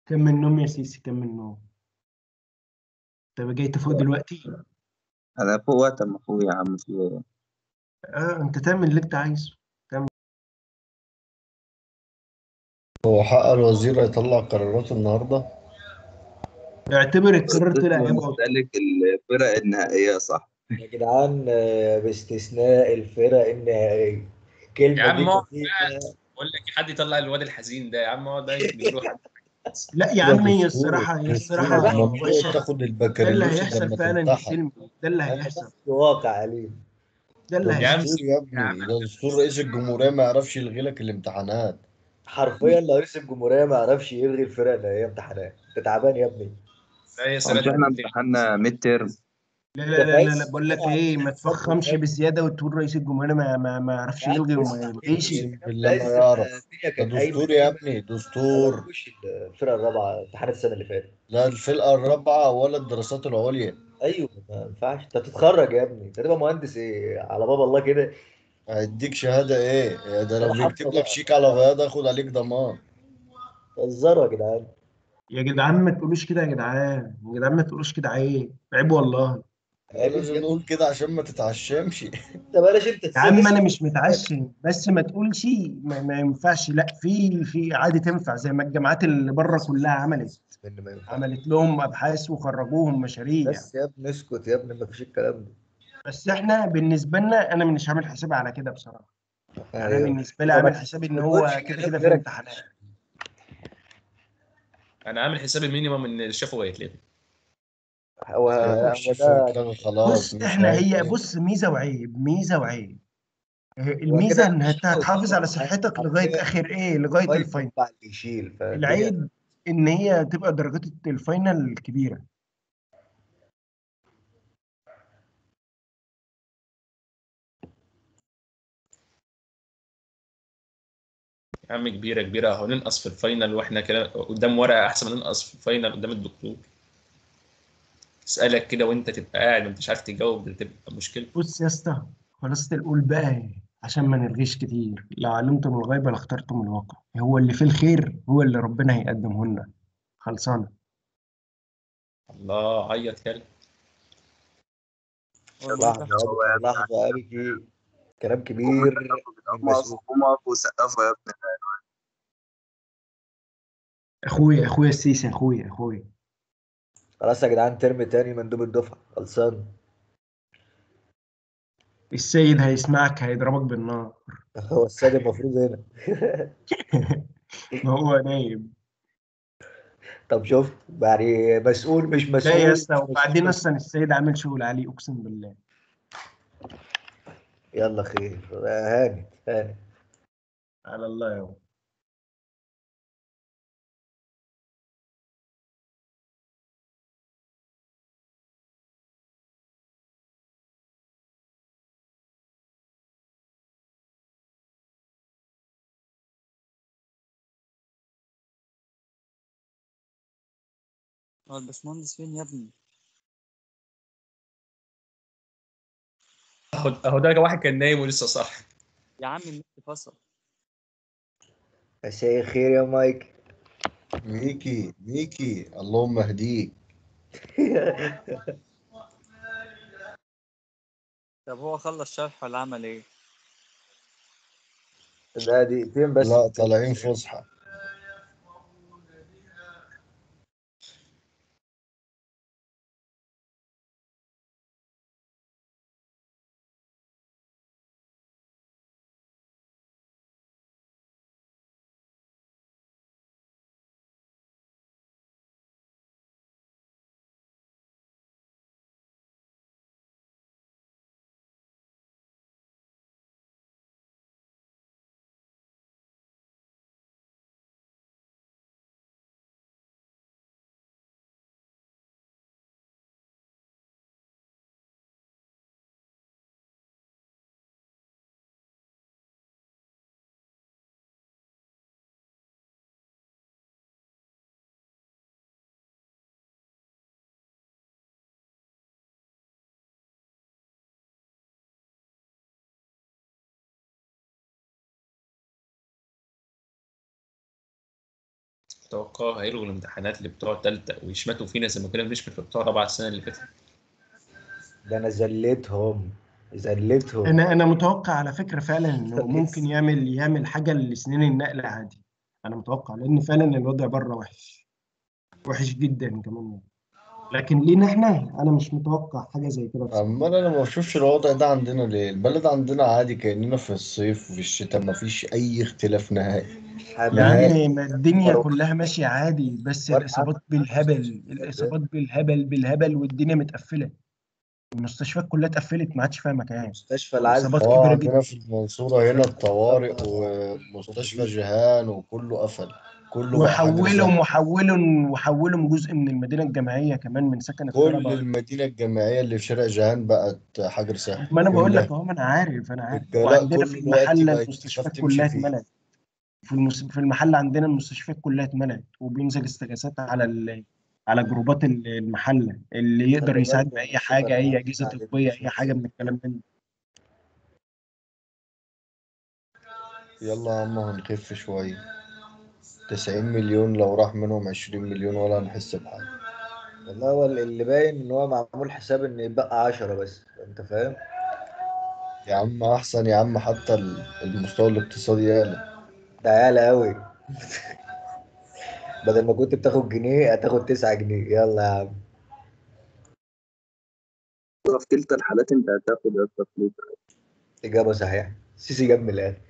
كم من النوم يا سيسي كم من النوم انت جاي تفوق دلوقتي انا فوق وقت ما فوق يا عم في ايه اه انت تعمل اللي انت عايزه هو حق الوزير هيطلع قراراته النهارده اعتبر القرار طلع يابا مستهلك الفرق النهائية صح يا جدعان آه، باستثناء الفرق النهائية كلمة يا عم دي اقعد كتير. بقول لك حد يطلع الواد الحزين ده يا عم اقعد ده يجيب له حد لا يا عم هي الصراحة هي الصراحة ممنوع وحشة. تاخد ده اللي البكالوريوس هيحصل لما فعلا يا تمتحن سلمي ده اللي أنا هيحصل بس واقع أليم ده اللي ده يا عم هيحصل دستور يا ابني ده دستور رئيس الجمهورية ما يعرفش يلغي لك الامتحانات حرفيا لو رئيس الجمهورية ما يعرفش يلغي الفرق اللي هي امتحانات انت تعبان يا ابني لا يا مش سلام احنا امتحنا ميد ترم لا لا لا لا, لا بقول لك ايه ما تفخمش بزيادة وتقول رئيس الجمهورية ما ما, ما يعرفش يا عم يلغي وما اسمع يلغيش اقسم بالله ما يعرف ده دستور يا ابني دستور مش الفرقة الرابعة امتحان السنة اللي فاتت لا الفرقة الرابعة ولا الدراسات العليا ايوه ما ينفعش انت بتتخرج يا ابني انت تبقى مهندس ايه على باب الله كده هيديك شهادة ايه يا ده لو ولا حتى بيكتب بقى. لك شيك على بياض اخد عليك ضمان هزروا يا جدعان يا جدعان ما تقولوش كده يا جدعان يا جدعان ما تقولوش كده عيب عيب والله لازم نقول كده عشان ما تتعشمش انت بلاش انت يا عم تسيب- انا مش متعشم بس ما تقولش ما, ما ينفعش لا في في عادي تنفع زي ما الجامعات اللي بره كلها عملت ان ما ينفعش عملت لهم ابحاث وخرجوهم مشاريع بس يا ابني اسكت يا ابني ما فيش الكلام ده بس احنا بالنسبه لنا انا مش عامل حسابي على كده بصراحه يعني انا أيوة. بالنسبه لي عامل حسابي ان هو كده كده في امتحانات انا عامل حساب المينيمم ان الشفوي هيتلغي هو هو الشفا ده اتلغى خلاص بص مش احنا هي هيتلغي. بص ميزه وعيب ميزه وعيب الميزه ان انت هتحافظ على صحتك لغايه اخر ايه لغايه فايت الفاينل ينفع اللي يشيل فالدنيا- العيب ان هي تبقى درجات الفاينل كبيره يا عم كبيره كبيره اهو ننقص في الفاينل واحنا كده قدام ورقه احسن ما ننقص في الفاينل قدام الدكتور اسالك كده وانت تبقى قاعد وانت مش عارف تجاوب تبقى مشكله بص يا اسطى خلاصة القول بقى عشان ما نرغيش كتير لو علمتم الغيب لاخترتم الواقع هو اللي فيه الخير هو اللي ربنا هيقدمه لنا خلصانه الله عيط كلب لحظة أبكي لحظة أبكي كلام كبير من مسؤول. قوم اقف وسقفوا يا ابني اخويا اخويا السيسي اخويا اخويا خلاص يا جدعان ترم تاني مندوب الدفعة خلصان السيد هيسمعك هيضربك بالنار هو السيد المفروض هنا ما هو نايم طب شفت يعني مسؤول مش مسؤول لا يا اسطى مش وبعدين مسؤول. اصلا السيد عامل شغل عالي اقسم بالله يلا خير هانت هانت على الله يا رب هو الباشمهندس فين يا ابني؟ اهو اهو ده واحد كان نايم ولسه صاحي يا عم النت فصل مساء الخير يا مايك ميكي ميكي اللهم اهديك طب هو خلص شرح ولا عمل ايه؟ ده دقيقتين بس لا طالعين فسحة متوقع هيلغوا الامتحانات اللي بتوع تالتة ويشمتوا فينا زي ما كنا بنشمت في بتوع رابعة السنة اللي فاتت ده انا زلتهم زلتهم انا انا متوقع على فكره فعلا انه ممكن يعمل يعمل حاجه لسنين النقل عادي انا متوقع لان فعلا الوضع بره وحش وحش جدا كمان لكن لينا احنا انا مش متوقع حاجه زي كده بصراحة. عمال انا ما بشوفش الوضع ده عندنا ليه البلد عندنا عادي كأننا في الصيف وفي الشتاء ما فيش اي اختلاف نهائي يا حماية عم ما الدنيا كلها ماشيه عادي بس الاصابات بالهبل الاصابات بالهبل بالهبل والدنيا متقفله المستشفيات كلها اتقفلت ما عادش فيها مكان مستشفى العزل اصابات اه كبيره عندنا جدا في المنصورة هنا الطوارئ ومستشفى جيهان وكله قفل كله بقى حجر وحولهم زحمة وحولهم وحولهم جزء من المدينه الجامعيه كمان من سكن كل الطلبه المدينة الجامعية اللي في شارع جيهان بقت حجر ساحل ما انا بقول لك كلها اهو ما انا عارف انا عارف الجلاء وعندنا في كله دلوقتي المحله بقت المستشفيات تخاف تمشي كلها فيه اتملت في المس... في المحل عندنا المستشفيات كلها اتملت وبينزل استغاثات على ال... على جروبات ال- المحله اللي يقدر خلي يساعد بالكم باي الناس حاجه اي اللي اجهزه عليهم طبيه مش اي حاجه من نفسهم. الكلام ده يلا يا عم هنخف شوية 90 مليون لو راح منهم 20 مليون ولا هنحس بحاجة والله هو اللي باين ان هو معمول حساب ان يبقى 10 بس انت فاهم يا عم أحسن يا عم حتى ال- المستوى الاقتصادي يعلى ده عيال قوي بدل ما كنت بتاخد جنيه هتاخد 9 جنيه يلا يا عم في كلتا الحالات انت هتاخد يا اسطى فلوس اجابه صحيحه سيسي جاب من الاخر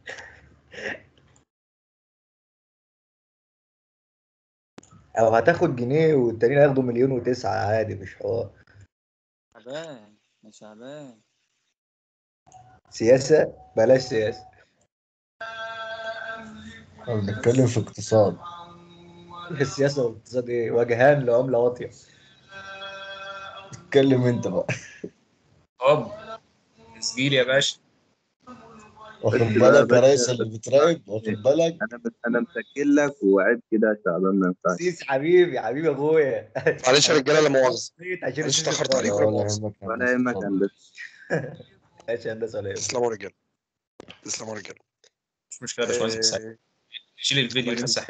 او هتاخد جنيه والتانيين هياخدوا مليون وتسعة عادي مش حوار تعبان يا شعبان سياسة بلاش سياسة احنا بنتكلم في اقتصاد السياسة والاقتصاد ايه وجهان لعملة واطية اتكلم انت بقى هوب تسجيل يا باشا واخد بس بقى بالك يا بس- ريس اللي بتراقب واخد بالك انا انا مسجل لك وعيب كده يا شعبان ما ينفعش سيس حبيبي حبيبي يا اخويا معلش يا رجاله لا مؤاخذه عشان معلش سيسي اتاخرت صغير. عليكم لا ولا مؤاخذه يهمك يا ولا هندسة، يهمك اتفضل. هندسه ماشي يا هندسة ولا يهمك. تسلموا يا رجاله تسلموا يا رجاله مش مشكله يا باشمهندس مساعد آه، شيل الفيديو الله يمسح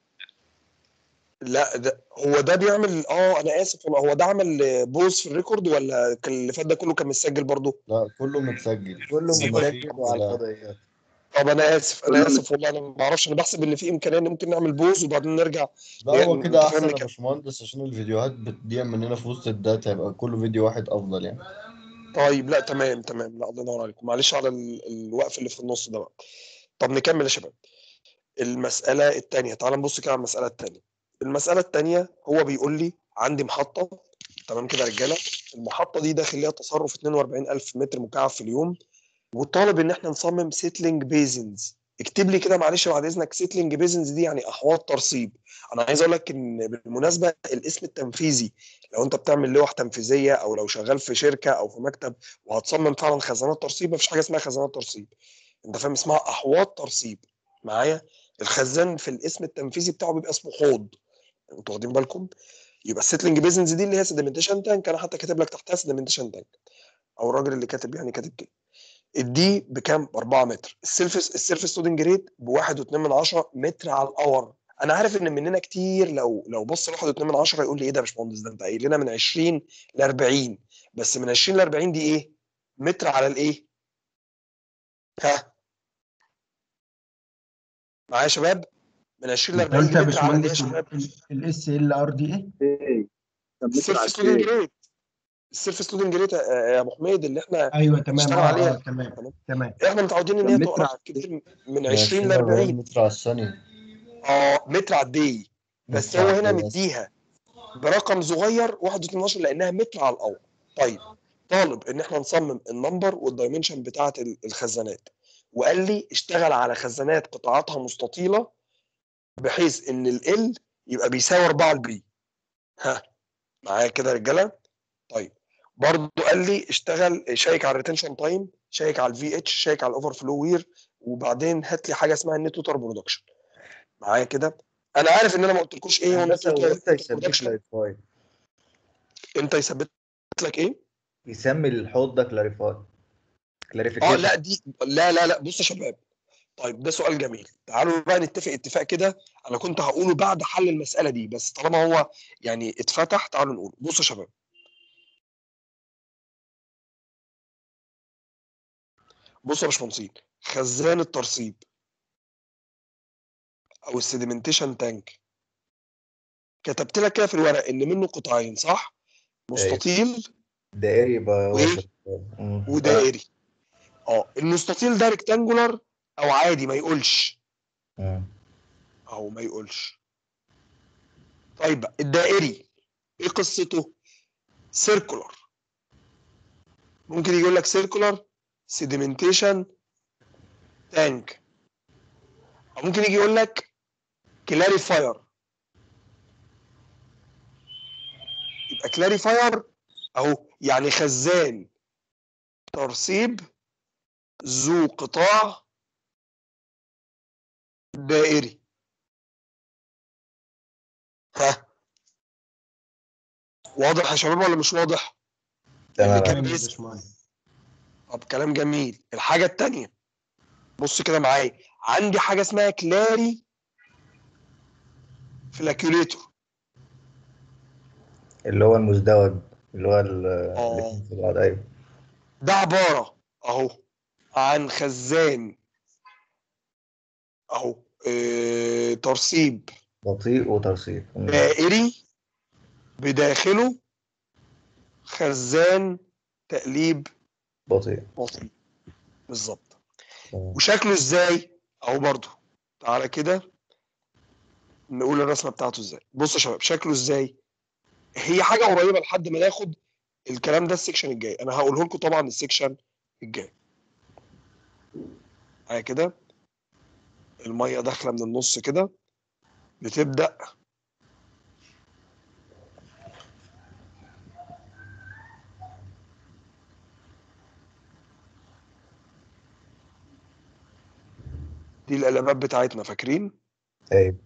لا ده هو ده بيعمل اه انا اسف والله هو ده عمل بوز في الريكورد ولا كان اللي فات ده كله كان متسجل برضه لا كله متسجل كله بس ما مسجل فيش وعلى ولا- الفضائيات طب انا اسف انا كله اسف والله انا ما اعرفش انا بحسب ان في امكانيه ان ممكن نعمل بوز وبعدين نرجع لا يعني هو انت كده احسن فاهمني يا كده. باشمهندس عشان الفيديوهات بتضيع مننا في وسط الداتا يبقى كل فيديو واحد افضل يعني طيب لا تمام تمام لا الله ينور عليكم معلش على ال- الوقف اللي في النص ده بقى طب نكمل يا شباب المسألة التانية تعال نبص كده على المسألة التانية المسألة التانية هو بيقول لي عندي محطة تمام كده يا رجالة المحطة دي داخل ليها تصرف 42000 متر مكعب في اليوم وطالب ان احنا نصمم سيتلينج بيزنز اكتب لي كده معلش بعد اذنك سيتلينج بيزنز دي يعني احواض ترسيب انا عايز اقول لك ان بالمناسبه الاسم التنفيذي لو انت بتعمل لوح تنفيذيه او لو شغال في شركه او في مكتب وهتصمم فعلا خزانات ترسيب مفيش حاجه اسمها خزانات ترسيب انت فاهم اسمها احواض ترسيب معايا الخزان في الاسم التنفيذي بتاعه بيبقى اسمه حوض انتوا واخدين بالكم يبقى السيتلينج بيزنس دي اللي هي سيدمنتيشن تانك انا حتى كاتب لك تحتها سيدمنتيشن تانك او الراجل اللي كاتب يعني كاتب كده الدي بكام؟ ب 4 متر السيرفس السيرفس لودنج ريت ب 1.2 من 10 متر على الاور انا عارف ان مننا كتير لو لو بص ل 1.2 من 10 يقول لي ايه ده يا باشمهندس ده انت قايل لنا من 20 ل 40 بس من 20 ل 40 دي ايه؟ متر على الايه؟ ها معايا يا شباب؟ من 20 ل انت 40 قلت دي يا متر على الايه يا باشمهندس شباب؟ الاس ال ار دي ايه؟ ايه طب متر على السيرفس لودنج ايه ريت السيرفس لودنج ريت يا ابو حميد اللي احنا ايوه تمام بنشتغل اه عليها اه تمام تمام تمام احنا متعودين ان طب هي متر تقرا على كتير من من 20 ل 40 40 متر على الثانية اه متر على الدي بس متر هو على هنا الدقيقة. مديها برقم صغير 1.12 لانها متر على الاور طيب طالب ان احنا نصمم النمبر والدايمنشن بتاعه ال- الخزانات وقال لي اشتغل على خزانات قطاعاتها مستطيله بحيث ان ال يبقى بيساوي 4 البي ها معايا كده يا رجاله طيب برضه قال لي اشتغل شيك على الريتنشن تايم شيك على الفي اتش شيك على الاوفر فلو وير وبعدين هات لي حاجه اسمها النت توتال برودكشن معايا كده انا عارف ان انا ما قلتلكوش ايه هو النت هندسة توتال وامتى يسميه برودكشن كلاريفاي امتى يثبت لك ايه يسمي الحوض ده كلاريفاي اه كلاريفيكيشن لا دي لا لا لا بص يا شباب طيب ده سؤال جميل تعالوا بقى نتفق اتفاق كده انا كنت هقوله بعد حل المساله دي بس طالما هو يعني اتفتح تعالوا نقول بصوا يا شباب بصوا يا باشمهندسين خزان الترسيب او السيديمنتيشن تانك كتبت لك كده في الورق ان منه قطعين صح مستطيل دائري يبقى وإيه؟ وسط مم. ودائري اه المستطيل ده ريكتانجولار او عادي ما يقولش مم. او ما يقولش طيب بقى، الدائري ايه قصته سيركولار ممكن يقول لك سيركولار سيديمنتيشن تانك او ممكن يجي يقول لك كلاريفاير يبقى كلاريفاير اهو يعني خزان ترسيب ذو قطاع دائري ها واضح يا شباب ولا مش واضح؟ تمام اللي كان تمام يا بيسأل باشمهندس طب كلام جميل الحاجة التانية بص كده معايا عندي حاجة اسمها كلاري فلاكيوليتور اللي هو المزدوج اللي هو ال- اه الاتنين في بعض ايوه ده عبارة اهو عن خزان اهو اه ترسيب بطيء وترسيب مم. دائري بداخله خزان تقليب بطيء بطيء بالظبط تمام. وشكله ازاي اهو برضو تعالى كده نقول الرسمه بتاعته ازاي بص يا شباب شكله ازاي هي حاجه قريبه لحد ما ناخد الكلام ده السكشن الجاي انا هقوله لكم طبعا السكشن الجاي معايا كده الميه داخله من النص كده بتبدا دي القلبات بتاعتنا فاكرين ايوه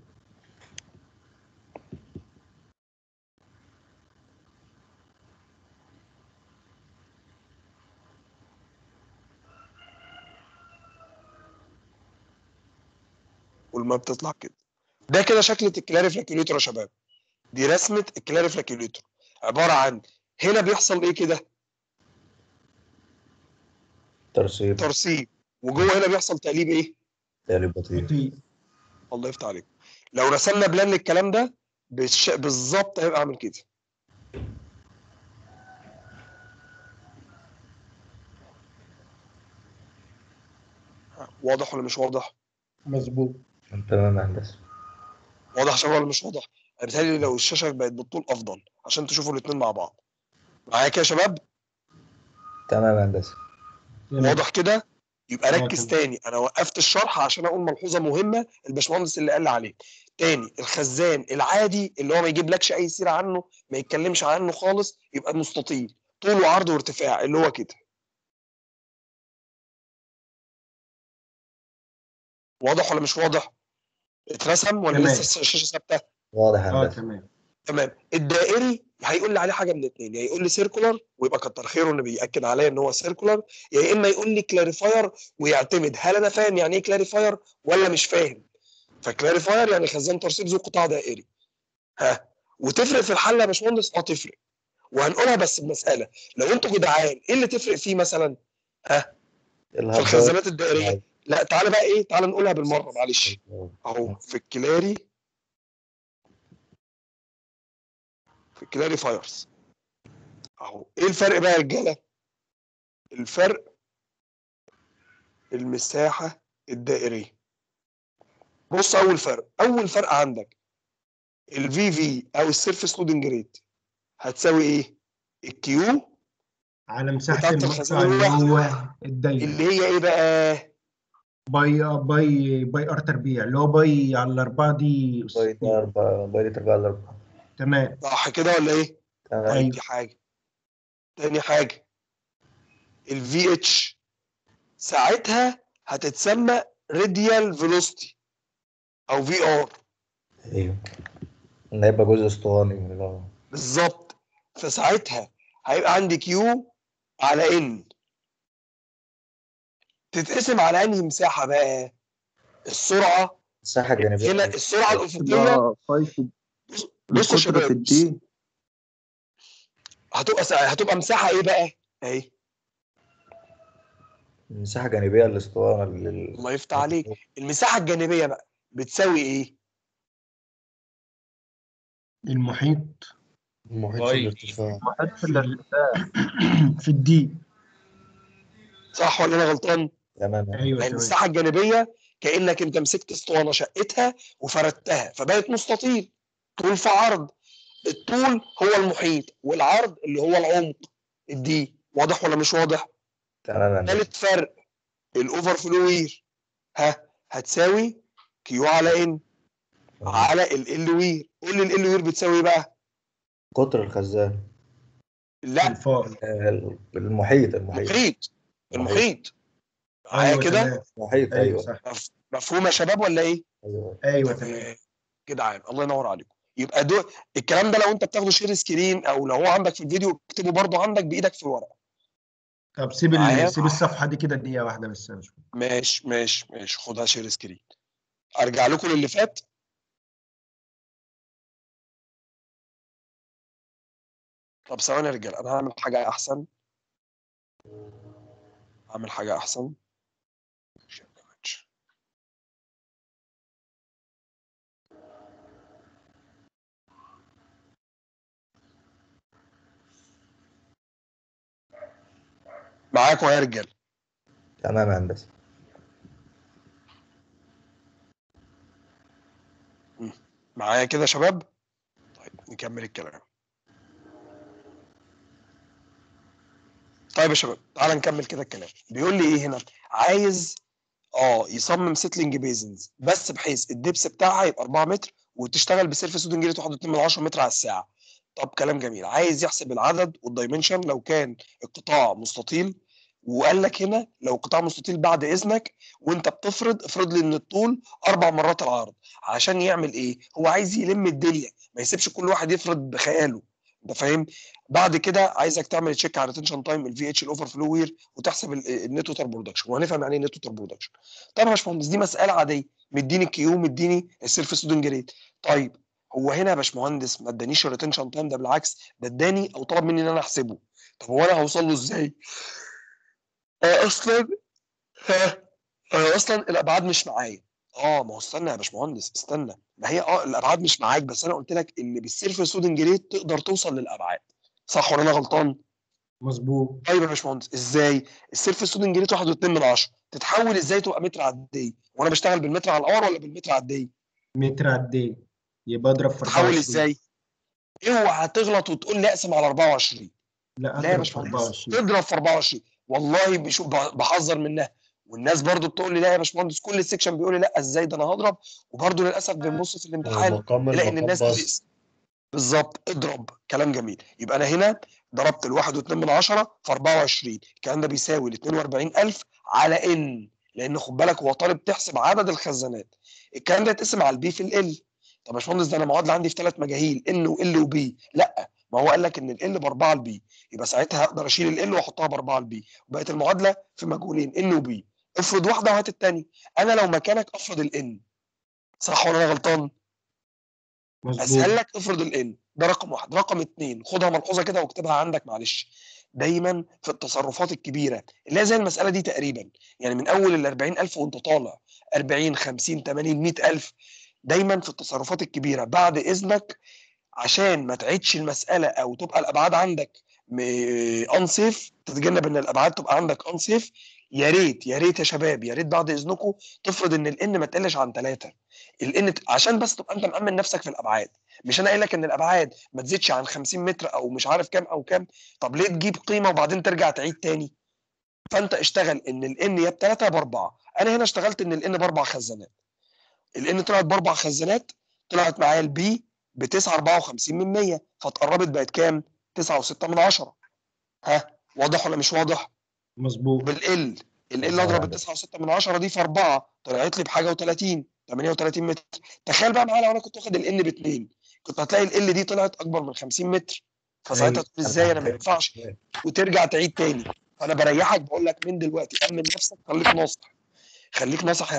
والما بتطلع كده ده كده شكل الكلاري فلاكيوليتور يا شباب دي رسمه الكلاري فلاكيوليتور عباره عن هنا بيحصل ايه كده ترسيب ترسيب وجوه هنا بيحصل تقليب ايه تالي بطيء بطيء الله يفتح عليكم لو رسمنا بلان للكلام ده بالش... بالظبط هيبقى عامل كده واضح ولا مش واضح مظبوط تمام يا هندسه واضح يا شباب ولا مش واضح انا بيتهيألي لو الشاشه بقت بالطول افضل عشان تشوفوا الاثنين مع بعض معايا كده يا شباب تمام يا هندسه تمام. واضح كده يبقى آه، ركز تمام. تاني انا وقفت الشرح عشان اقول ملحوظه مهمه الباشمهندس اللي قال لي عليه تاني الخزان العادي اللي هو ما يجيبلكش اي سيره عنه ما يتكلمش عنه خالص يبقى مستطيل طول وعرض وارتفاع اللي هو كده واضح ولا مش واضح اترسم ولا تمام. لسه الشاشه ثابته واضح يا اه هندسه تمام تمام الدائري هيقول لي عليه حاجه من الاثنين يا يقول لي سيركولار ويبقى كتر خيره انه بياكد عليا ان هو سيركولار يا اما يقول لي كلاريفاير ويعتمد هل انا فاهم يعني ايه كلاريفاير ولا مش فاهم فكلاريفاير يعني خزان ترسيب ذو قطاع دائري ها وتفرق في الحل يا باشمهندس اه تفرق وهنقولها بس بمساله لو انتوا جدعان ايه اللي تفرق فيه مثلا ها في الهبات الخزانات الدائريه لا تعالى بقى ايه تعالى نقولها بالمره معلش اهو في الكلاري في الكلاري فايرز اهو ايه الفرق بقى يا رجاله الفرق المساحه الدائريه بص اول فرق اول فرق عندك الفي في او السيرفيس لودنج ريت هتساوي ايه الكيو على مساحة بتاعت المقطع الخزانة اللي الواحدة. هو الدايرة اللي هي ايه بقى باي باي باي ار تربيع اللي هو باي على الأربعة دي أس باي اتنين. أربعة باي تربيع على أربعة تمام صح كده ولا ايه تمام طيب أيوة. دي حاجه تاني حاجه الفي اتش ساعتها هتتسمى راديال فيلوسيتي او في ار ايوه إن هيبقى جزء اسطواني من اللي بالظبط فساعتها هيبقى عندي كيو على ان تتقسم على انهي مساحه بقى السرعه الساحه الجانبيه هنا السرعه الافقيه ده فايف بصوا يا القطر في شباب الدي هتبقى سا- هتبقى مساحه ايه بقى؟ اهي مساحه جانبيه للاسطوانه لل... الله يفتح عليك المساحه الجانبيه بقى بتساوي ايه؟ المحيط المحيط طيب. في الارتفاع محيط في الارتفاع في الدي صح ولا انا غلطان؟ تمام ايوه تمام المساحه الجانبيه كانك انت مسكت اسطوانه شقتها وفردتها فبقت مستطيل طول في عرض الطول هو المحيط والعرض اللي هو العمق الدي واضح ولا مش واضح؟ تمام يا هندسة. ثالث فرق الاوفر فلو وير ها هتساوي كيو على ان على ال وير قول لي ال وير بتساوي إيه بقى؟ قطر الخزان لا الفائض آه، المحيط المحيط المحيط المحيط معايا ايوه كده تمام. محيط ايوه ايوه صح مف- مفهوم يا شباب ولا ايه؟ ايوه ايوه تمام آه، جدعان الله ينور عليكم يبقى دو الكلام ده لو انت بتاخده شير سكرين او لو هو عندك في الفيديو اكتبه برضه عندك بايدك في الورقه طب سيب معايا؟ ال... سيب الصفحه دي كده دقيقه واحده بس يا باشمهندس. ماشي ماشي ماشي خدها شير سكرين ارجع لكم للي فات طب ثواني يا رجاله انا هعمل حاجه احسن هعمل حاجه احسن معاكم يا رجاله تمام يا هندسه معايا كده يا شباب طيب نكمل الكلام طيب يا شباب تعال نكمل كده الكلام بيقول لي ايه هنا عايز اه يصمم سيتلينج بيزنز بس بحيث الدبس بتاعها يبقى 4 متر وتشتغل بسيرفس ودن جريت 1.2 متر على الساعه طب كلام جميل عايز يحسب العدد والدايمنشن لو كان القطاع مستطيل وقال لك هنا لو قطاع مستطيل بعد اذنك وانت بتفرض افرض لي ان الطول اربع مرات العرض عشان يعمل ايه هو عايز يلم الدنيا ما يسيبش كل واحد يفرض بخياله انت فاهم بعد كده عايزك تعمل تشيك على ريتنشن تايم الفي اتش الاوفر فلو وير وتحسب ال- النت ووتر برودكشن وهنفهم يعني ايه نت ووتر برودكشن طيب يا باشمهندس دي مساله عاديه مديني الكيو مديني السيرفيس ستودنت جريد طيب هو هنا يا باشمهندس ما ادانيش الريتنشن تايم ده بالعكس ده اداني او طلب مني ان انا احسبه طب هو انا هوصل له ازاي؟ آه اصلا ها آه اصلا الابعاد مش معايا اه ما هو استنى يا باشمهندس استنى ما هي اه الابعاد مش معاك بس انا قلت لك ان بالسيرفيس ستودنت جريد تقدر توصل للابعاد صح ولا انا غلطان؟ مظبوط طيب يا باشمهندس ازاي؟ السيرفيس ستودنت جريد 1.2 من 10 تتحول ازاي تبقى متر على الدقيقه؟ وانا بشتغل بالمتر على الاور ولا بالمتر على الدقيقه؟ متر على الدقيقه يبقى اضرب في تتحول 24 ازاي؟ اوعى تغلط وتقول لي اقسم على 24 لا لا يا اضرب في باشمهندس 24 تضرب في 24 والله بشوف بحذر منها والناس برضو بتقول لي لا يا باشمهندس كل السكشن بيقول لي لا ازاي ده انا هضرب وبرضو للاسف بنبص في الامتحان المقام نلاقي ان المقام الناس بس بتقيس بالظبط اضرب كلام جميل يبقى انا هنا ضربت الواحد واتنين من عشرة في 24 الكلام ده بيساوي ل 42000 على ان لان خد بالك هو طالب تحسب عدد الخزانات الكلام ده يتقسم على البي في ال طب يا باشمهندس ده انا معادله عندي في ثلاث مجاهيل ان وال وبي لا ما هو قال لك ان ال باربعه البي يبقى ساعتها اقدر اشيل ال واحطها باربعه البي وبقت المعادله في مجهولين ان وبي افرض واحده وهات الثانيه انا لو مكانك افرض الان صح ولا انا غلطان؟ مظبوط اسهل لك افرض الان ده رقم واحد رقم اتنين خدها ملحوظه كده واكتبها عندك معلش دايما في التصرفات الكبيره اللي هي زي المساله دي تقريبا يعني من اول ال 40000 وانت طالع 40 50 80 100000 دايما في التصرفات الكبيره بعد اذنك عشان ما تعيدش المساله او تبقى الابعاد عندك انسيف تتجنب ان الابعاد تبقى عندك انسيف يا ريت يا ريت يا شباب يا ريت بعد اذنكم تفرض ان الان ما تقلش عن ثلاثه الان عشان بس تبقى انت مامن نفسك في الابعاد مش انا قايل لك ان الابعاد ما تزيدش عن 50 متر او مش عارف كام او كام طب ليه تجيب قيمه وبعدين ترجع تعيد تاني فانت اشتغل ان الان يا بثلاثه يا باربعه انا هنا اشتغلت ان الان باربع خزانات الان طلعت باربع خزانات طلعت معايا البي ب 9.54 من 100 فاتقربت بقت كام 9.6 من 10 ها واضح ولا مش واضح مظبوط بالال ال اضرب ال 9.6 من 10 دي في 4 طلعت لي بحاجه و30 38 متر تخيل بقى معايا لو انا كنت واخد ال باتنين كنت هتلاقي ال دي طلعت اكبر من 50 متر فساعتها أيوة. تقول ازاي انا ما ينفعش وترجع تعيد تاني فانا بريحك بقول لك من دلوقتي امن نفسك خليك ناصح خليك ناصح يا هندسه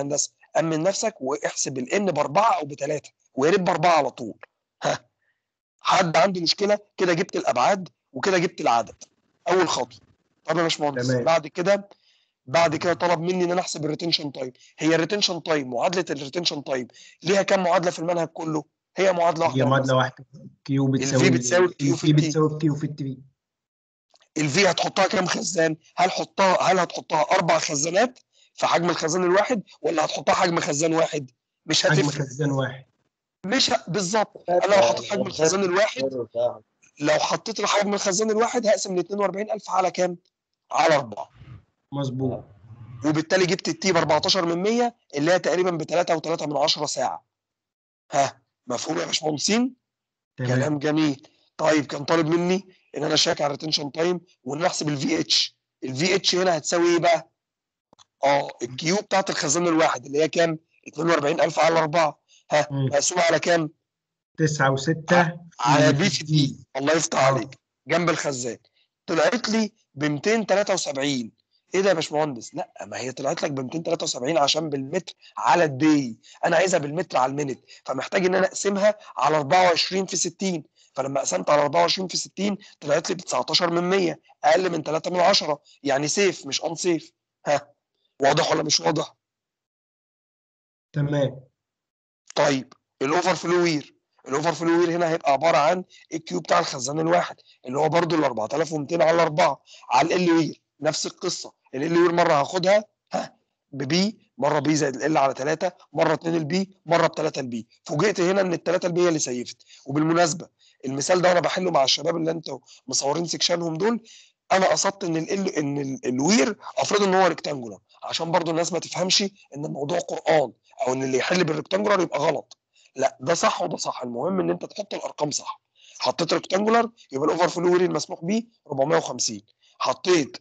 امن نفسك واحسب الان باربعه او بثلاثه ويا ريت باربعه على طول ها حد عنده مشكله كده جبت الابعاد وكده جبت العدد اول خطوه طب يا باشمهندس تمام. بعد كده بعد كده طلب مني ان انا احسب الريتنشن تايم هي الريتنشن تايم معادله الريتنشن تايم ليها كام معادله في المنهج كله هي معادله واحده هي معادله بس. واحده كيو بتساوي الفي بتساوي الكيو في الفي التي. بتساوي الكيو في التي الفي هتحطها كام خزان هل حطها هل هتحطها اربع خزانات في حجم الخزان الواحد ولا هتحطها حجم خزان واحد مش حجم هتفرق خزان واحد مش ه... بالظبط انا لو حطيت حجم الخزان الواحد لو حطيت حجم الخزان الواحد هقسم ال 42000 على كام على 4 مظبوط وبالتالي جبت التي ب 14 من 100 اللي هي تقريبا ب 3 و3 من 10 ساعه ها مفهوم يا باشمهندسين تمام كلام جميل طيب كان طالب مني ان انا اشيك على الريتنشن تايم وان انا احسب الفي اتش الفي اتش هنا هتساوي ايه بقى اه الكيو بتاعت الخزان الواحد اللي هي كام 42000 على 4 ها مم. مقسومه على كام تسعة وستة على بي في دي الله يفتح آه. عليك جنب الخزان طلعت لي ب 273 ايه ده يا باشمهندس لا ما هي طلعت لك ب 273 عشان بالمتر على الدي انا عايزها بالمتر على المينت فمحتاج ان انا اقسمها على 24 في 60 فلما قسمت على 24 في 60 طلعت لي ب 19 من 100 اقل من 3 من 10 يعني سيف مش ان سيف ها واضح ولا مش واضح تمام طيب الاوفر فلو وير الاوفر فلو وير هنا هيبقى عباره عن الكيو بتاع الخزان الواحد اللي هو برضو ال 4200 على 4 على ال وير نفس القصه ال وير مره هاخدها ها ببي مره بي زائد ال على 3 مره 2 البي مره ب 3 البي فوجئت هنا ان ال 3 البي هي اللي سيفت وبالمناسبه المثال ده وانا بحله مع الشباب اللي انتوا مصورين سكشنهم دول انا قصدت ان ال ان ال- الوير افرض ان هو ريكتانجولار عشان برضو الناس ما تفهمش ان الموضوع قران او ان اللي يحل بالريكتانجولار يبقى غلط لا ده صح وده صح المهم ان انت تحط الارقام صح حطيت ريكتانجولار يبقى الاوفر فلو وير المسموح بيه 450 حطيت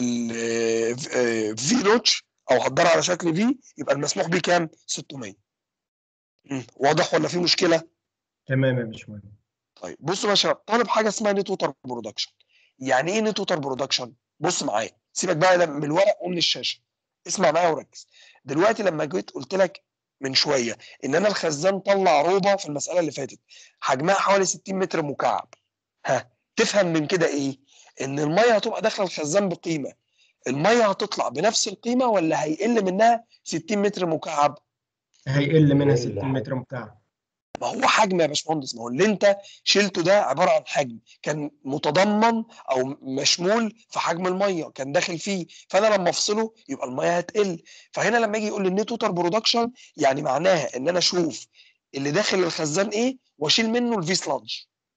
الفي نوتش او هتدار على شكل في يبقى المسموح بيه كام 600 مم. واضح ولا في مشكله تمام يا باشمهندس طيب بصوا يا شباب طالب حاجه اسمها نت ووتر برودكشن يعني ايه نت ووتر برودكشن بص معايا سيبك بقى ده من الورق ومن الشاشه اسمع معايا وركز دلوقتي لما جيت قلت لك من شويه ان انا الخزان طلع روضه في المساله اللي فاتت حجمها حوالي 60 متر مكعب ها تفهم من كده ايه ان الميه هتبقى داخله الخزان بقيمه الميه هتطلع بنفس القيمه ولا هيقل منها 60 متر مكعب هيقل منها هيقل 60 متر مكعب ما هو حجم يا باشمهندس ما هو اللي انت شلته ده عباره عن حجم كان متضمن او مشمول في حجم الميه كان داخل فيه فانا لما افصله يبقى الميه هتقل فهنا لما يجي يقول لي النت ووتر برودكشن يعني معناها ان انا اشوف اللي داخل الخزان ايه واشيل منه الفي سلادج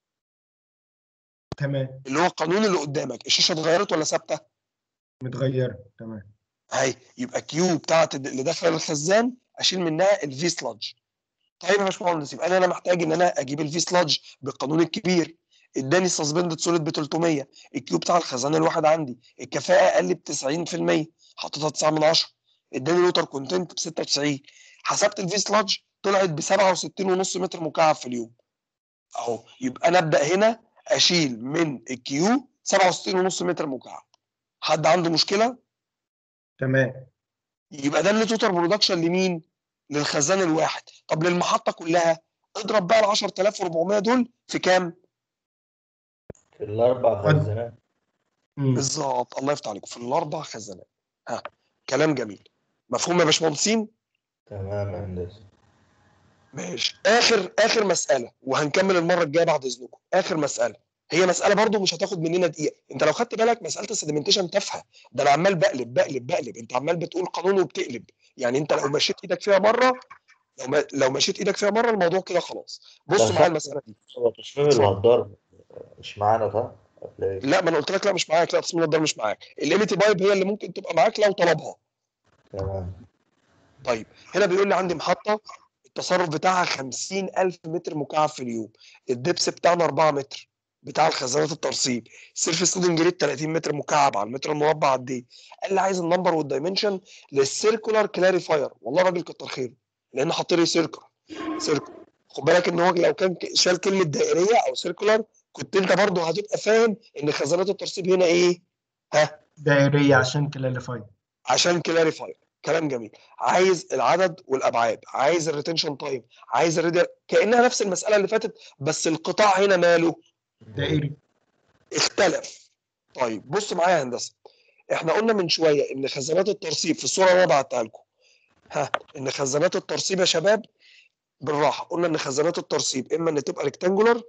تمام اللي هو القانون اللي قدامك الشاشه اتغيرت ولا ثابته متغيرة تمام هاي يبقى كيو بتاعت اللي داخله الخزان اشيل منها الفي سلادج طيب يا باشمهندس يبقى انا انا محتاج ان انا اجيب الفي سلادج بالقانون الكبير اداني السسبندد سوليد ب 300 الكيو بتاع الخزان الواحد عندي الكفاءه اقل ب 90% حطيتها 9 من 10 اداني الوتر كونتنت ب 96 حسبت الفي سلادج طلعت ب 67.5 متر مكعب في اليوم اهو يبقى انا ابدا هنا اشيل من الكيو 67.5 متر مكعب حد عنده مشكله تمام يبقى ده النت برودكشن لمين؟ للخزان الواحد طب للمحطه كلها اضرب بقى ال 10400 دول في كام؟ في الاربع خد. خزانات مم. بالظبط الله يفتح عليكم في الاربع خزانات ها كلام جميل مفهوم يا باشمهندسين؟ تمام يا هندسه ماشي اخر اخر مساله وهنكمل المره الجايه بعد اذنكم اخر مساله هي مساله برضو مش هتاخد مننا دقيقه انت لو خدت بالك مساله السediمنتيشن تافهه ده انا عمال بقلب بقلب بقلب انت عمال بتقول قانون وبتقلب يعني انت لو مشيت ايدك فيها مره لو ما لو مشيت ايدك فيها مره الموضوع كده خلاص بصوا ده معايا صح. المساله دي هو تصميم الهدار مش معانا صح؟ ولا إيه؟ لا ما انا قلت لك لا مش معاك لا تصميم الدار مش معاك الليميتي بايب هي اللي ممكن تبقى معاك لو طلبها تمام طيب هنا بيقول لي عندي محطه التصرف بتاعها 50000 متر مكعب في اليوم الدبس بتاعنا 4 متر بتاع الخزانات الترسيب سيرفيس لودنج ريت 30 متر مكعب على المتر المربع قد ايه قال لي عايز النمبر والدايمنشن للسيركولار كلاريفاير والله راجل كتر خيره لان حاط لي سيركولار سيركولار خد بالك ان هو لو كان ك- شال كلمه دائريه او سيركولار كنت انت برضه هتبقى فاهم ان خزانات الترسيب هنا ايه ها دائرية عشان كلاريفاي عشان كلاريفاير كلام جميل عايز العدد والابعاد عايز الريتنشن تايم عايز الريدر كانها نفس المساله اللي فاتت بس القطاع هنا ماله دائري اختلف طيب بص معايا يا هندسه احنا قلنا من شويه ان خزانات الترسيب في الصوره اللي انا بعتها لكم ها ان خزانات الترسيب يا شباب بالراحه قلنا ان خزانات الترسيب اما ان تبقى ريكتانجولار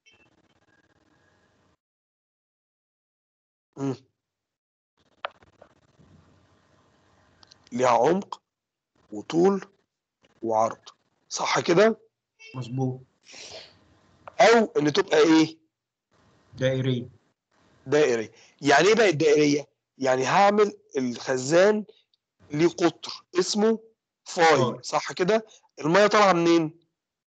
ليها عمق وطول وعرض صح كده مظبوط او ان تبقى ايه دائري دائري يعني ايه بقت دائريه يعني هعمل الخزان ليه قطر اسمه فاي فاي. صح كده الميه طالعه منين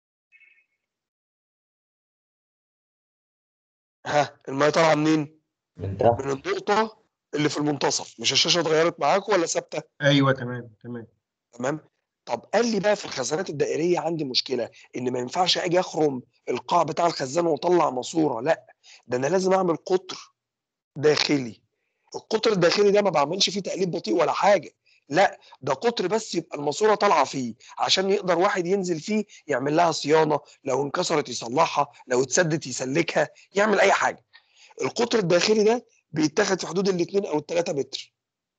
ها الميه طالعه منين من تحت من النقطه اللي في المنتصف مش الشاشه اتغيرت معاكم ولا ثابته ايوه تمام تمام تمام طب قال لي بقى في الخزانات الدائريه عندي مشكله ان ما ينفعش اجي اخرم القاع بتاع الخزان واطلع ماسوره لا ده انا لازم اعمل قطر داخلي القطر الداخلي ده ما بعملش فيه تقليب بطيء ولا حاجه لا ده قطر بس يبقى الماسوره طالعه فيه عشان يقدر واحد ينزل فيه يعمل لها صيانه لو انكسرت يصلحها لو اتسدت يسلكها يعمل اي حاجه القطر الداخلي ده بيتاخد في حدود الاثنين او الثلاثة متر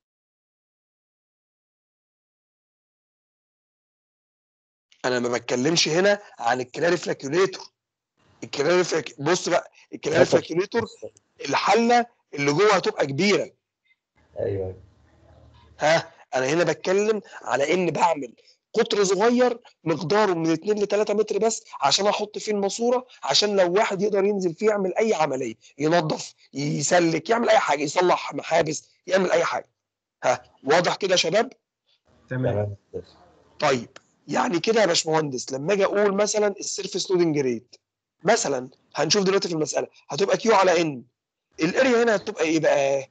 انا ما بتكلمش هنا عن الكلاريفلاكيوليتور الكلاريفلاك بص بقى الكلاريفلاكيوليتور الحله اللي جوه هتبقى كبيره ايوه ايوه ها انا هنا بتكلم على ان بعمل قطر صغير مقداره من 2 ل 3 متر بس عشان احط فيه الماسوره عشان لو واحد يقدر ينزل فيه يعمل اي عمليه ينظف يسلك يعمل اي حاجه يصلح محابس يعمل اي حاجه ها واضح كده يا شباب تمام تمام بس. طيب يعني كده يا باشمهندس لما اجي اقول مثلا السيرفيس لودنج ريت مثلا هنشوف دلوقتي في المساله هتبقى كيو على ان الاريا هنا هتبقى ايه بقى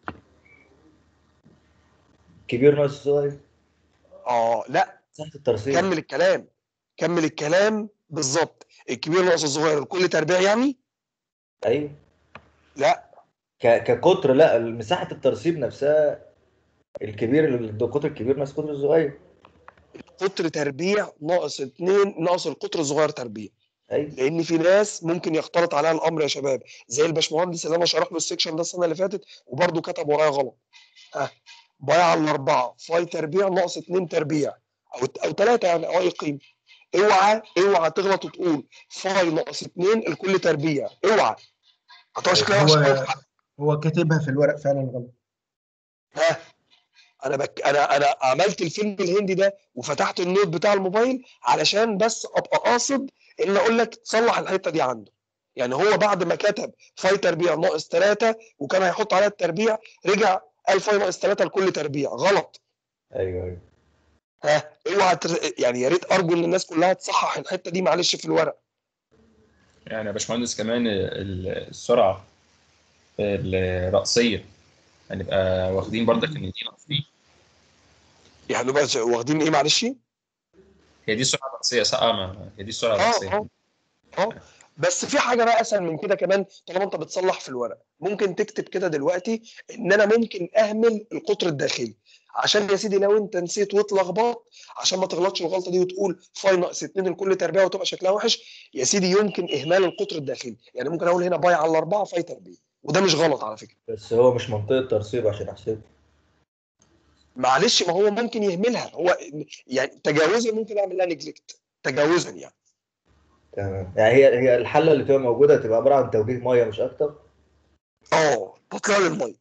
كبير ناقص صغير اه لا مساحه الترسيب كمل الكلام كمل الكلام بالظبط الكبير ناقص الصغير الكل تربيع يعني ايوه لا ك... كقطر لا مساحه الترسيب نفسها الكبير القطر الكبير ناقص القطر الصغير قطر تربيع ناقص اتنين ناقص القطر الصغير تربيع ايوه لان في ناس ممكن يختلط عليها الامر يا شباب زي الباشمهندس اللي انا شرح له السكشن ده السنه اللي فاتت وبرده كتب ورايا غلط ها بايع على الاربعه فاي تربيع ناقص اتنين تربيع او او ثلاثه يعني او اي قيمه اوعى اوعى تغلط وتقول فاي ناقص اتنين الكل تربيع اوعى هتبقى شكلها وحش هو قوي في حق. هو كاتبها في الورق فعلا غلط ها انا بك... انا انا عملت الفيلم الهندي ده وفتحت النوت بتاع الموبايل علشان بس ابقى قاصد ان اقول لك صلح الحته دي عنده يعني هو بعد ما كتب فاي تربيع ناقص ثلاثة وكان هيحط عليها التربيع رجع قال فاي ناقص ثلاثة لكل تربيع غلط ايوه ايوه ها اوعى تر... يعني يا ريت ارجو ان الناس كلها تصحح الحته دي معلش في الورق يعني يا باشمهندس كمان ال- السرعه الرأسيه هنبقى واخدين برضك ان دي ناقص دي يعني بقى واخدين ايه معلش هي دي السرعه الرأسيه صح آه، ما- هي دي السرعه اه الرأسيه اه اه بس في حاجه بقى اسهل من كده كمان طالما انت بتصلح في الورق ممكن تكتب كده دلوقتي ان انا ممكن اهمل القطر الداخلي عشان يا سيدي لو انت نسيت واتلخبطت عشان ما تغلطش الغلطه دي وتقول فاي ناقص 2 لكل تربيع وتبقى شكلها وحش يا سيدي يمكن اهمال القطر الداخلي يعني ممكن اقول هنا باي على الاربعه فاي تربيع وده مش غلط على فكره بس هو مش منطقه ترسيب عشان احسبه معلش ما هو ممكن يهملها هو يعني تجاوزا ممكن اعمل لها نجلكت تجاوزا يعني تمام يعني هي هي الحله اللي تبقى موجوده تبقى عباره عن توجيه ميه مش اكتر اه تطلع للميه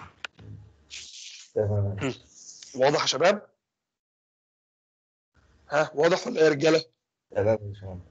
تمام واضح يا شباب ها واضح ولا ايه يا رجاله تمام يا باشمهندس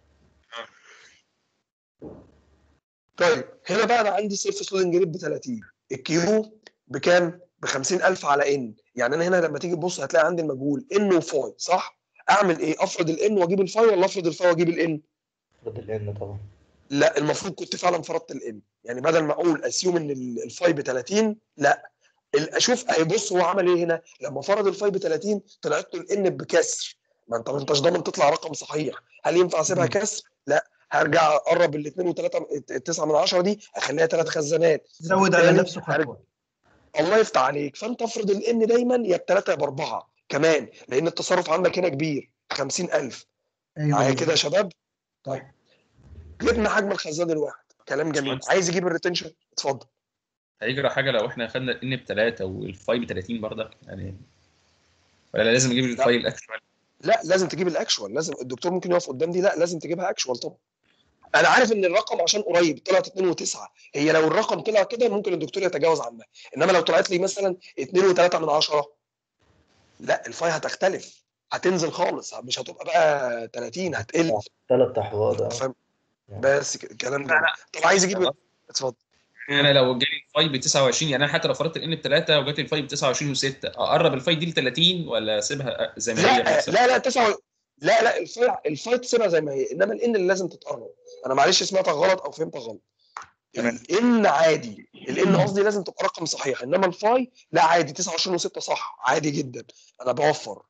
طيب هنا بقى انا عندي سيرفيس لودنج ريت ب 30 الكيو بكام؟ ب 50000 على ان يعني انا هنا لما تيجي تبص هتلاقي عندي المجهول ان وفاي صح؟ اعمل ايه؟ افرض الان واجيب الفاي ولا افرض الفاي واجيب الان؟ افرض الان طبعا لا المفروض كنت فعلا فرضت الان يعني بدل ما اقول اسيوم ان ال- الفاي ب 30 لا ال- اشوف اهي بص هو عمل ايه هنا لما فرض الفاي ب 30 طلعت له الان بكسر ما انت ما انتش ضامن تطلع رقم صحيح هل ينفع اسيبها مم. كسر؟ لا هرجع اقرب الاثنين و3 9 من 10 دي اخليها ثلاث خزانات زود على بالتالي نفسه خطوه الله يفتح عليك فانت افرض الان دايما يا بثلاثه يا باربعه كمان لان التصرف عندك هنا كبير 50000 ايوه معايا كده يا شباب طيب جبنا حجم الخزان الواحد كلام جميل عايز يجيب الريتنشن اتفضل هيجرى حاجه لو احنا خدنا الان ب 3 والفاي ب 30 برضك يعني ولا لازم اجيب الفاي الاكشوال لا لازم تجيب الاكشوال لازم الدكتور ممكن يقف قدام دي لا لازم تجيبها اكشوال طبعا انا عارف ان الرقم عشان قريب طلعت 2 و9 هي لو الرقم طلع كده ممكن الدكتور يتجاوز عنها انما لو طلعت لي مثلا 2 و3 من 10 لا الفاي هتختلف هتنزل خالص مش هتبقى بقى 30 هتقل ثلاث احواض اه فاهم بس كده الكلام ده طب عايز اجيب اتفضل انا لو جالي الفاي ب 29 يعني انا حتى لو فرضت الان ب 3 وجات لي الفاي ب 29 و6 اقرب الفاي دي ل 30 ولا اسيبها زي ما هي لا بنفس لا لا تسعة لا لا الفاي الفاي تسيبها زي ما هي انما الان اللي لازم تتقرب انا معلش سمعتك غلط او فهمتك غلط الان عادي الان قصدي لازم تبقى رقم صحيح انما الفاي لا عادي 29 و6 صح عادي جدا انا بوفر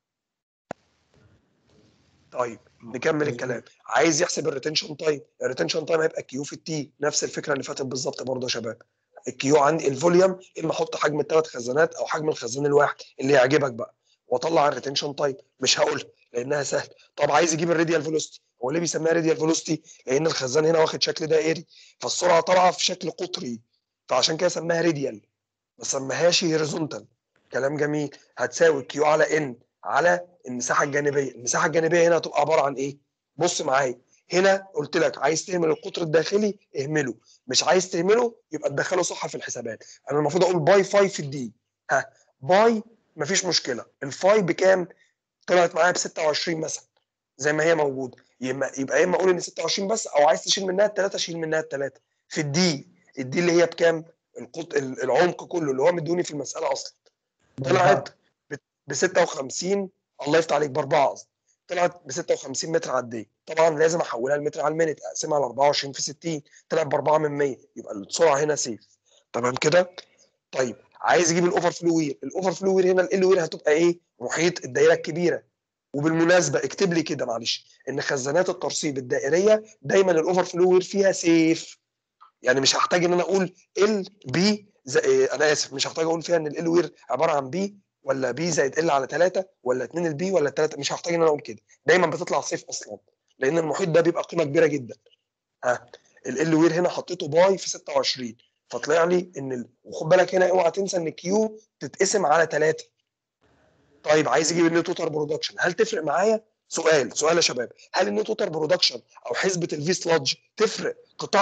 طيب نكمل الكلام عايز يحسب الريتنشن تايم الريتنشن تايم هيبقى كيو في التي نفس الفكره اللي فاتت بالظبط برضه يا شباب الكيو عندي الفوليوم اما احط حجم الثلاث خزانات او حجم الخزان الواحد اللي يعجبك بقى واطلع الريتنشن تايم مش هقولها لانها سهل طب عايز يجيب الراديال فيلوستي هو ليه بيسميها راديال فيلوستي لان الخزان هنا واخد شكل دائري فالسرعه طالعه في شكل قطري فعشان كده سماها راديال ما سماهاش هوريزونتال كلام جميل هتساوي كيو على ان على المساحه الجانبيه المساحه الجانبيه هنا هتبقى عباره عن ايه بص معايا هنا قلت لك عايز تهمل القطر الداخلي اهمله مش عايز تهمله يبقى تدخله صح في الحسابات انا المفروض اقول باي فاي في الدي ها باي مفيش مشكله الفاي بكام طلعت معايا ب 26 مثلا زي ما هي موجوده يبقى يبقى يا اما اقول ان 26 بس او عايز تشيل منها الثلاثه شيل منها الثلاثه في الدي الدي اللي هي بكام القط... العمق كله اللي هو مدوني في المساله اصلا طلعت ب 56 الله يفتح عليك باربعه قصدي طلعت ب 56 متر على الدقيقه طبعا لازم احولها لمتر على المينت اقسمها على 24 في 60 طلعت ب 4 من 100 يبقى السرعه هنا سيف تمام كده طيب عايز اجيب الاوفر فلو وير الاوفر فلو وير هنا ال وير هتبقى ايه محيط الدائره الكبيره وبالمناسبه اكتب لي كده معلش ان خزانات الترسيب الدائريه دايما الاوفر فلو وير فيها سيف يعني مش هحتاج ان انا اقول ال بي انا اسف مش هحتاج اقول فيها ان ال وير عباره عن بي ولا بي زائد ال على 3 ولا 2 البي ولا 3 مش هحتاج ان انا اقول كده دايما بتطلع صيف اصلا لان المحيط ده بيبقى قيمه كبيره جدا ها ال وير هنا حطيته باي في 26 فطلع لي ان ال... وخد بالك هنا اوعى تنسى ان كيو تتقسم على 3 طيب عايز اجيب النيو توتال برودكشن هل تفرق معايا سؤال سؤال يا شباب هل النيو توتال برودكشن او حسبه الفي سلادج تفرق قطاع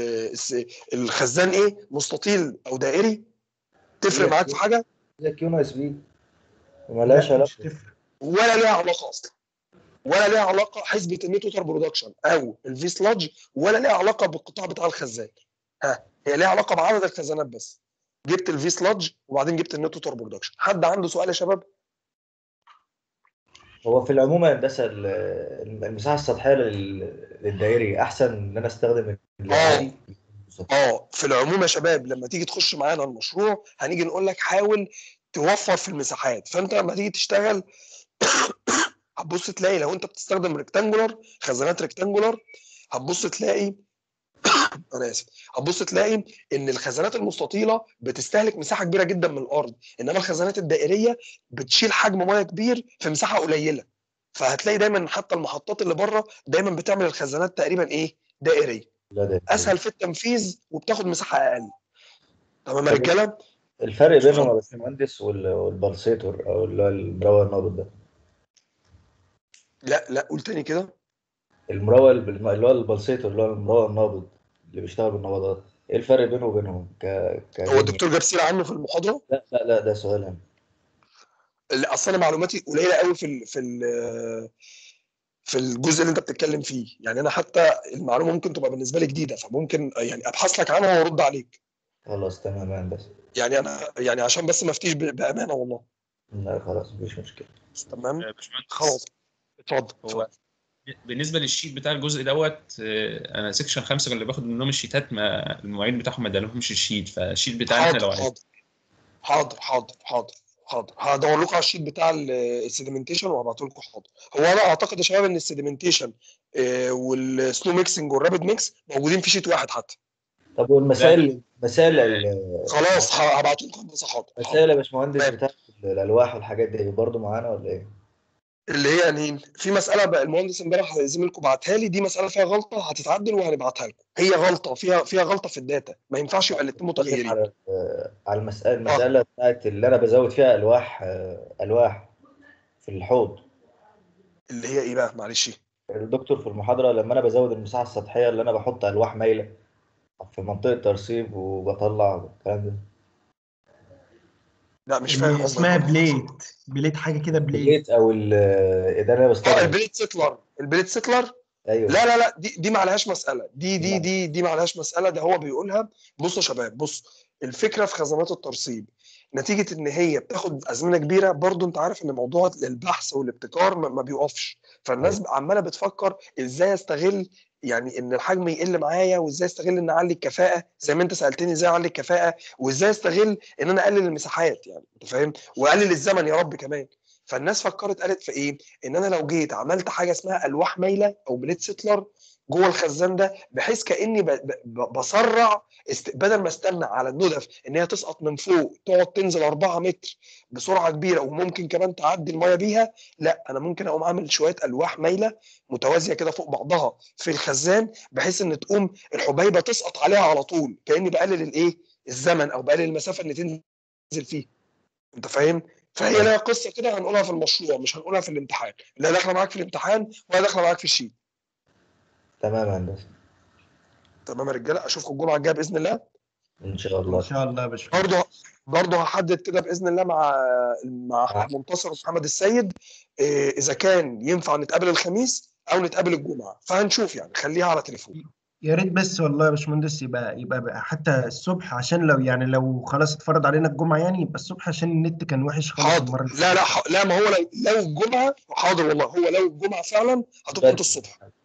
الخزان ايه مستطيل او دائري تفرق معاك في حاجه زي كيو ناقص بي ومالهاش علاقه ولا ليها علاقه اصلا ولا ليها علاقه حسبه النيو توتال برودكشن او الفي سلادج ولا ليها علاقه بالقطاع بتاع الخزان ها هي ليها علاقه بعدد الخزانات بس جبت الفي سلادج وبعدين جبت النيو توتال برودكشن حد عنده سؤال يا شباب هو في العموم يا هندسه المساحه السطحيه للدائري احسن ان انا استخدم اه اه في العموم يا شباب لما تيجي تخش معانا المشروع هنيجي نقول لك حاول توفر في المساحات فانت لما تيجي تشتغل هتبص تلاقي لو انت بتستخدم ريكتانجولار خزانات ريكتانجولار هتبص تلاقي انا اسف هتبص تلاقي ان الخزانات المستطيله بتستهلك مساحه كبيره جدا من الارض انما الخزانات الدائريه بتشيل حجم ميه كبير في مساحه قليله فهتلاقي دايما حتى المحطات اللي بره دايما بتعمل الخزانات تقريبا ايه دائريه اسهل في التنفيذ وبتاخد مساحه اقل تمام يا رجاله الفرق بينهم يا باشمهندس والبلسيتور او اللي هو المروى النابض ده لا لا قول تاني كده المروى اللي هو البلسيتور اللي هو المروى النابض اللي بيشتغل بالنبضات ايه الفرق بينه وبينهم ك... ك... هو الدكتور جاب سيره عنه في المحاضره لا لا لا ده سؤال هنا لا اصل انا معلوماتي قليله قوي في ال... في ال... في الجزء اللي انت بتتكلم فيه يعني انا حتى المعلومه ممكن تبقى بالنسبه لي جديده فممكن يعني ابحث لك عنها وارد عليك خلاص تمام يا هندسه يعني انا يعني عشان بس ما افتيش ب... بامانه والله لا خلاص مفيش مشكله تمام خلاص اتفضل هو بالنسبه للشيت بتاع الجزء دوت انا سيكشن خمسه اللي باخد منهم الشيتات ما المعيد بتاعهم ما ادالهمش الشيت فالشيت بتاعنا احنا لو حاضر حاضر حاضر حاضر حاضر هدور لكم على الشيت بتاع السيديمنتيشن وهبعته لكم حاضر هو انا اعتقد يا شباب ان السيديمنتيشن والسنو ميكسنج والرابid ميكس موجودين في شيت واحد حتى طب والمسائل مسائل خلاص هبعته لكم بس حاضر مسائل يا باشمهندس بتاعت الالواح والحاجات دي برضه معانا ولا ايه؟ اللي هي يعني في مساله بقى المهندس امبارح زميلكم بعتها لي دي مساله فيها غلطه هتتعدل وهنبعتها لكم هي غلطه فيها فيها غلطه في الداتا ما ينفعش يبقى الاثنين بتكلم متغيرين على على المسألة المسألة بتاعت اللي أنا بزود فيها ألواح آه، ألواح في الحوض اللي هي ايه بقى معلش الدكتور في المحاضرة لما أنا بزود المساحة السطحية اللي أنا بحط ألواح مايلة في منطقة ترسيب وبطلع والكلام ده لا مش اللي فاهم قصدك اسمها برضه. بليت بليت حاجه كده بليت البليت أو ال ده أنا اه بستخدم البليت سيتلر البليت سيتلر أيوه لا لا لا دي دي ما عليهاش مساله دي دي لا. دي دي ما عليهاش مساله ده هو بيقولها بصوا يا شباب بص الفكره في خزانات الترسيب نتيجه ان هي بتاخد ازمنه كبيره برضو انت عارف ان موضوع البحث والابتكار ما ما بيقفش فالناس عماله بتفكر ازاي استغل يعني ان الحجم يقل معايا وازاي استغل ان اعلي الكفاءه زي ما انت سالتني ازاي اعلي الكفاءه وازاي استغل ان انا اقلل المساحات يعني انت فاهم واقلل الزمن يا رب كمان فالناس فكرت قالت في ايه ان انا لو جيت عملت حاجه اسمها الواح مايله او بليت سيتلر جوه الخزان ده بحيث كاني ب- ب- بسرع است... بدل ما استنى على الندف ان هي تسقط من فوق تقعد تنزل 4 متر بسرعه كبيره وممكن كمان تعدي الميه بيها لا انا ممكن اقوم عامل شويه الواح مايله متوازيه كده فوق بعضها في الخزان بحيث ان تقوم الحبيبه تسقط عليها على طول كاني بقلل الايه الزمن او بقلل المسافه اللي تنزل فيه انت فاهم فهي لها قصه كده هنقولها في المشروع مش هنقولها في الامتحان لا داخله معاك في الامتحان ولا داخله معاك في الشيت تمام يا هندسة تمام يا رجاله اشوفكم الجمعه الجايه باذن الله إن شاء ان الله شاء الله يا باشمهندس برضه برضه هحدد كده باذن الله مع مع احمد منتصر ومحمد السيد إيه، اذا كان ينفع نتقابل الخميس او نتقابل الجمعه فهنشوف يعني خليها على تليفون يا ريت بس والله يا باشمهندس يبقى يبقى بقى حتى الصبح عشان لو يعني لو خلاص اتفرض علينا الجمعه يعني يبقى الصبح عشان النت كان وحش خالص حاضر المره اللي لا لا فاتت. ح... لا ما هو لو لو الجمعه حاضر والله هو لو الجمعه فعلا هتظبط الصبح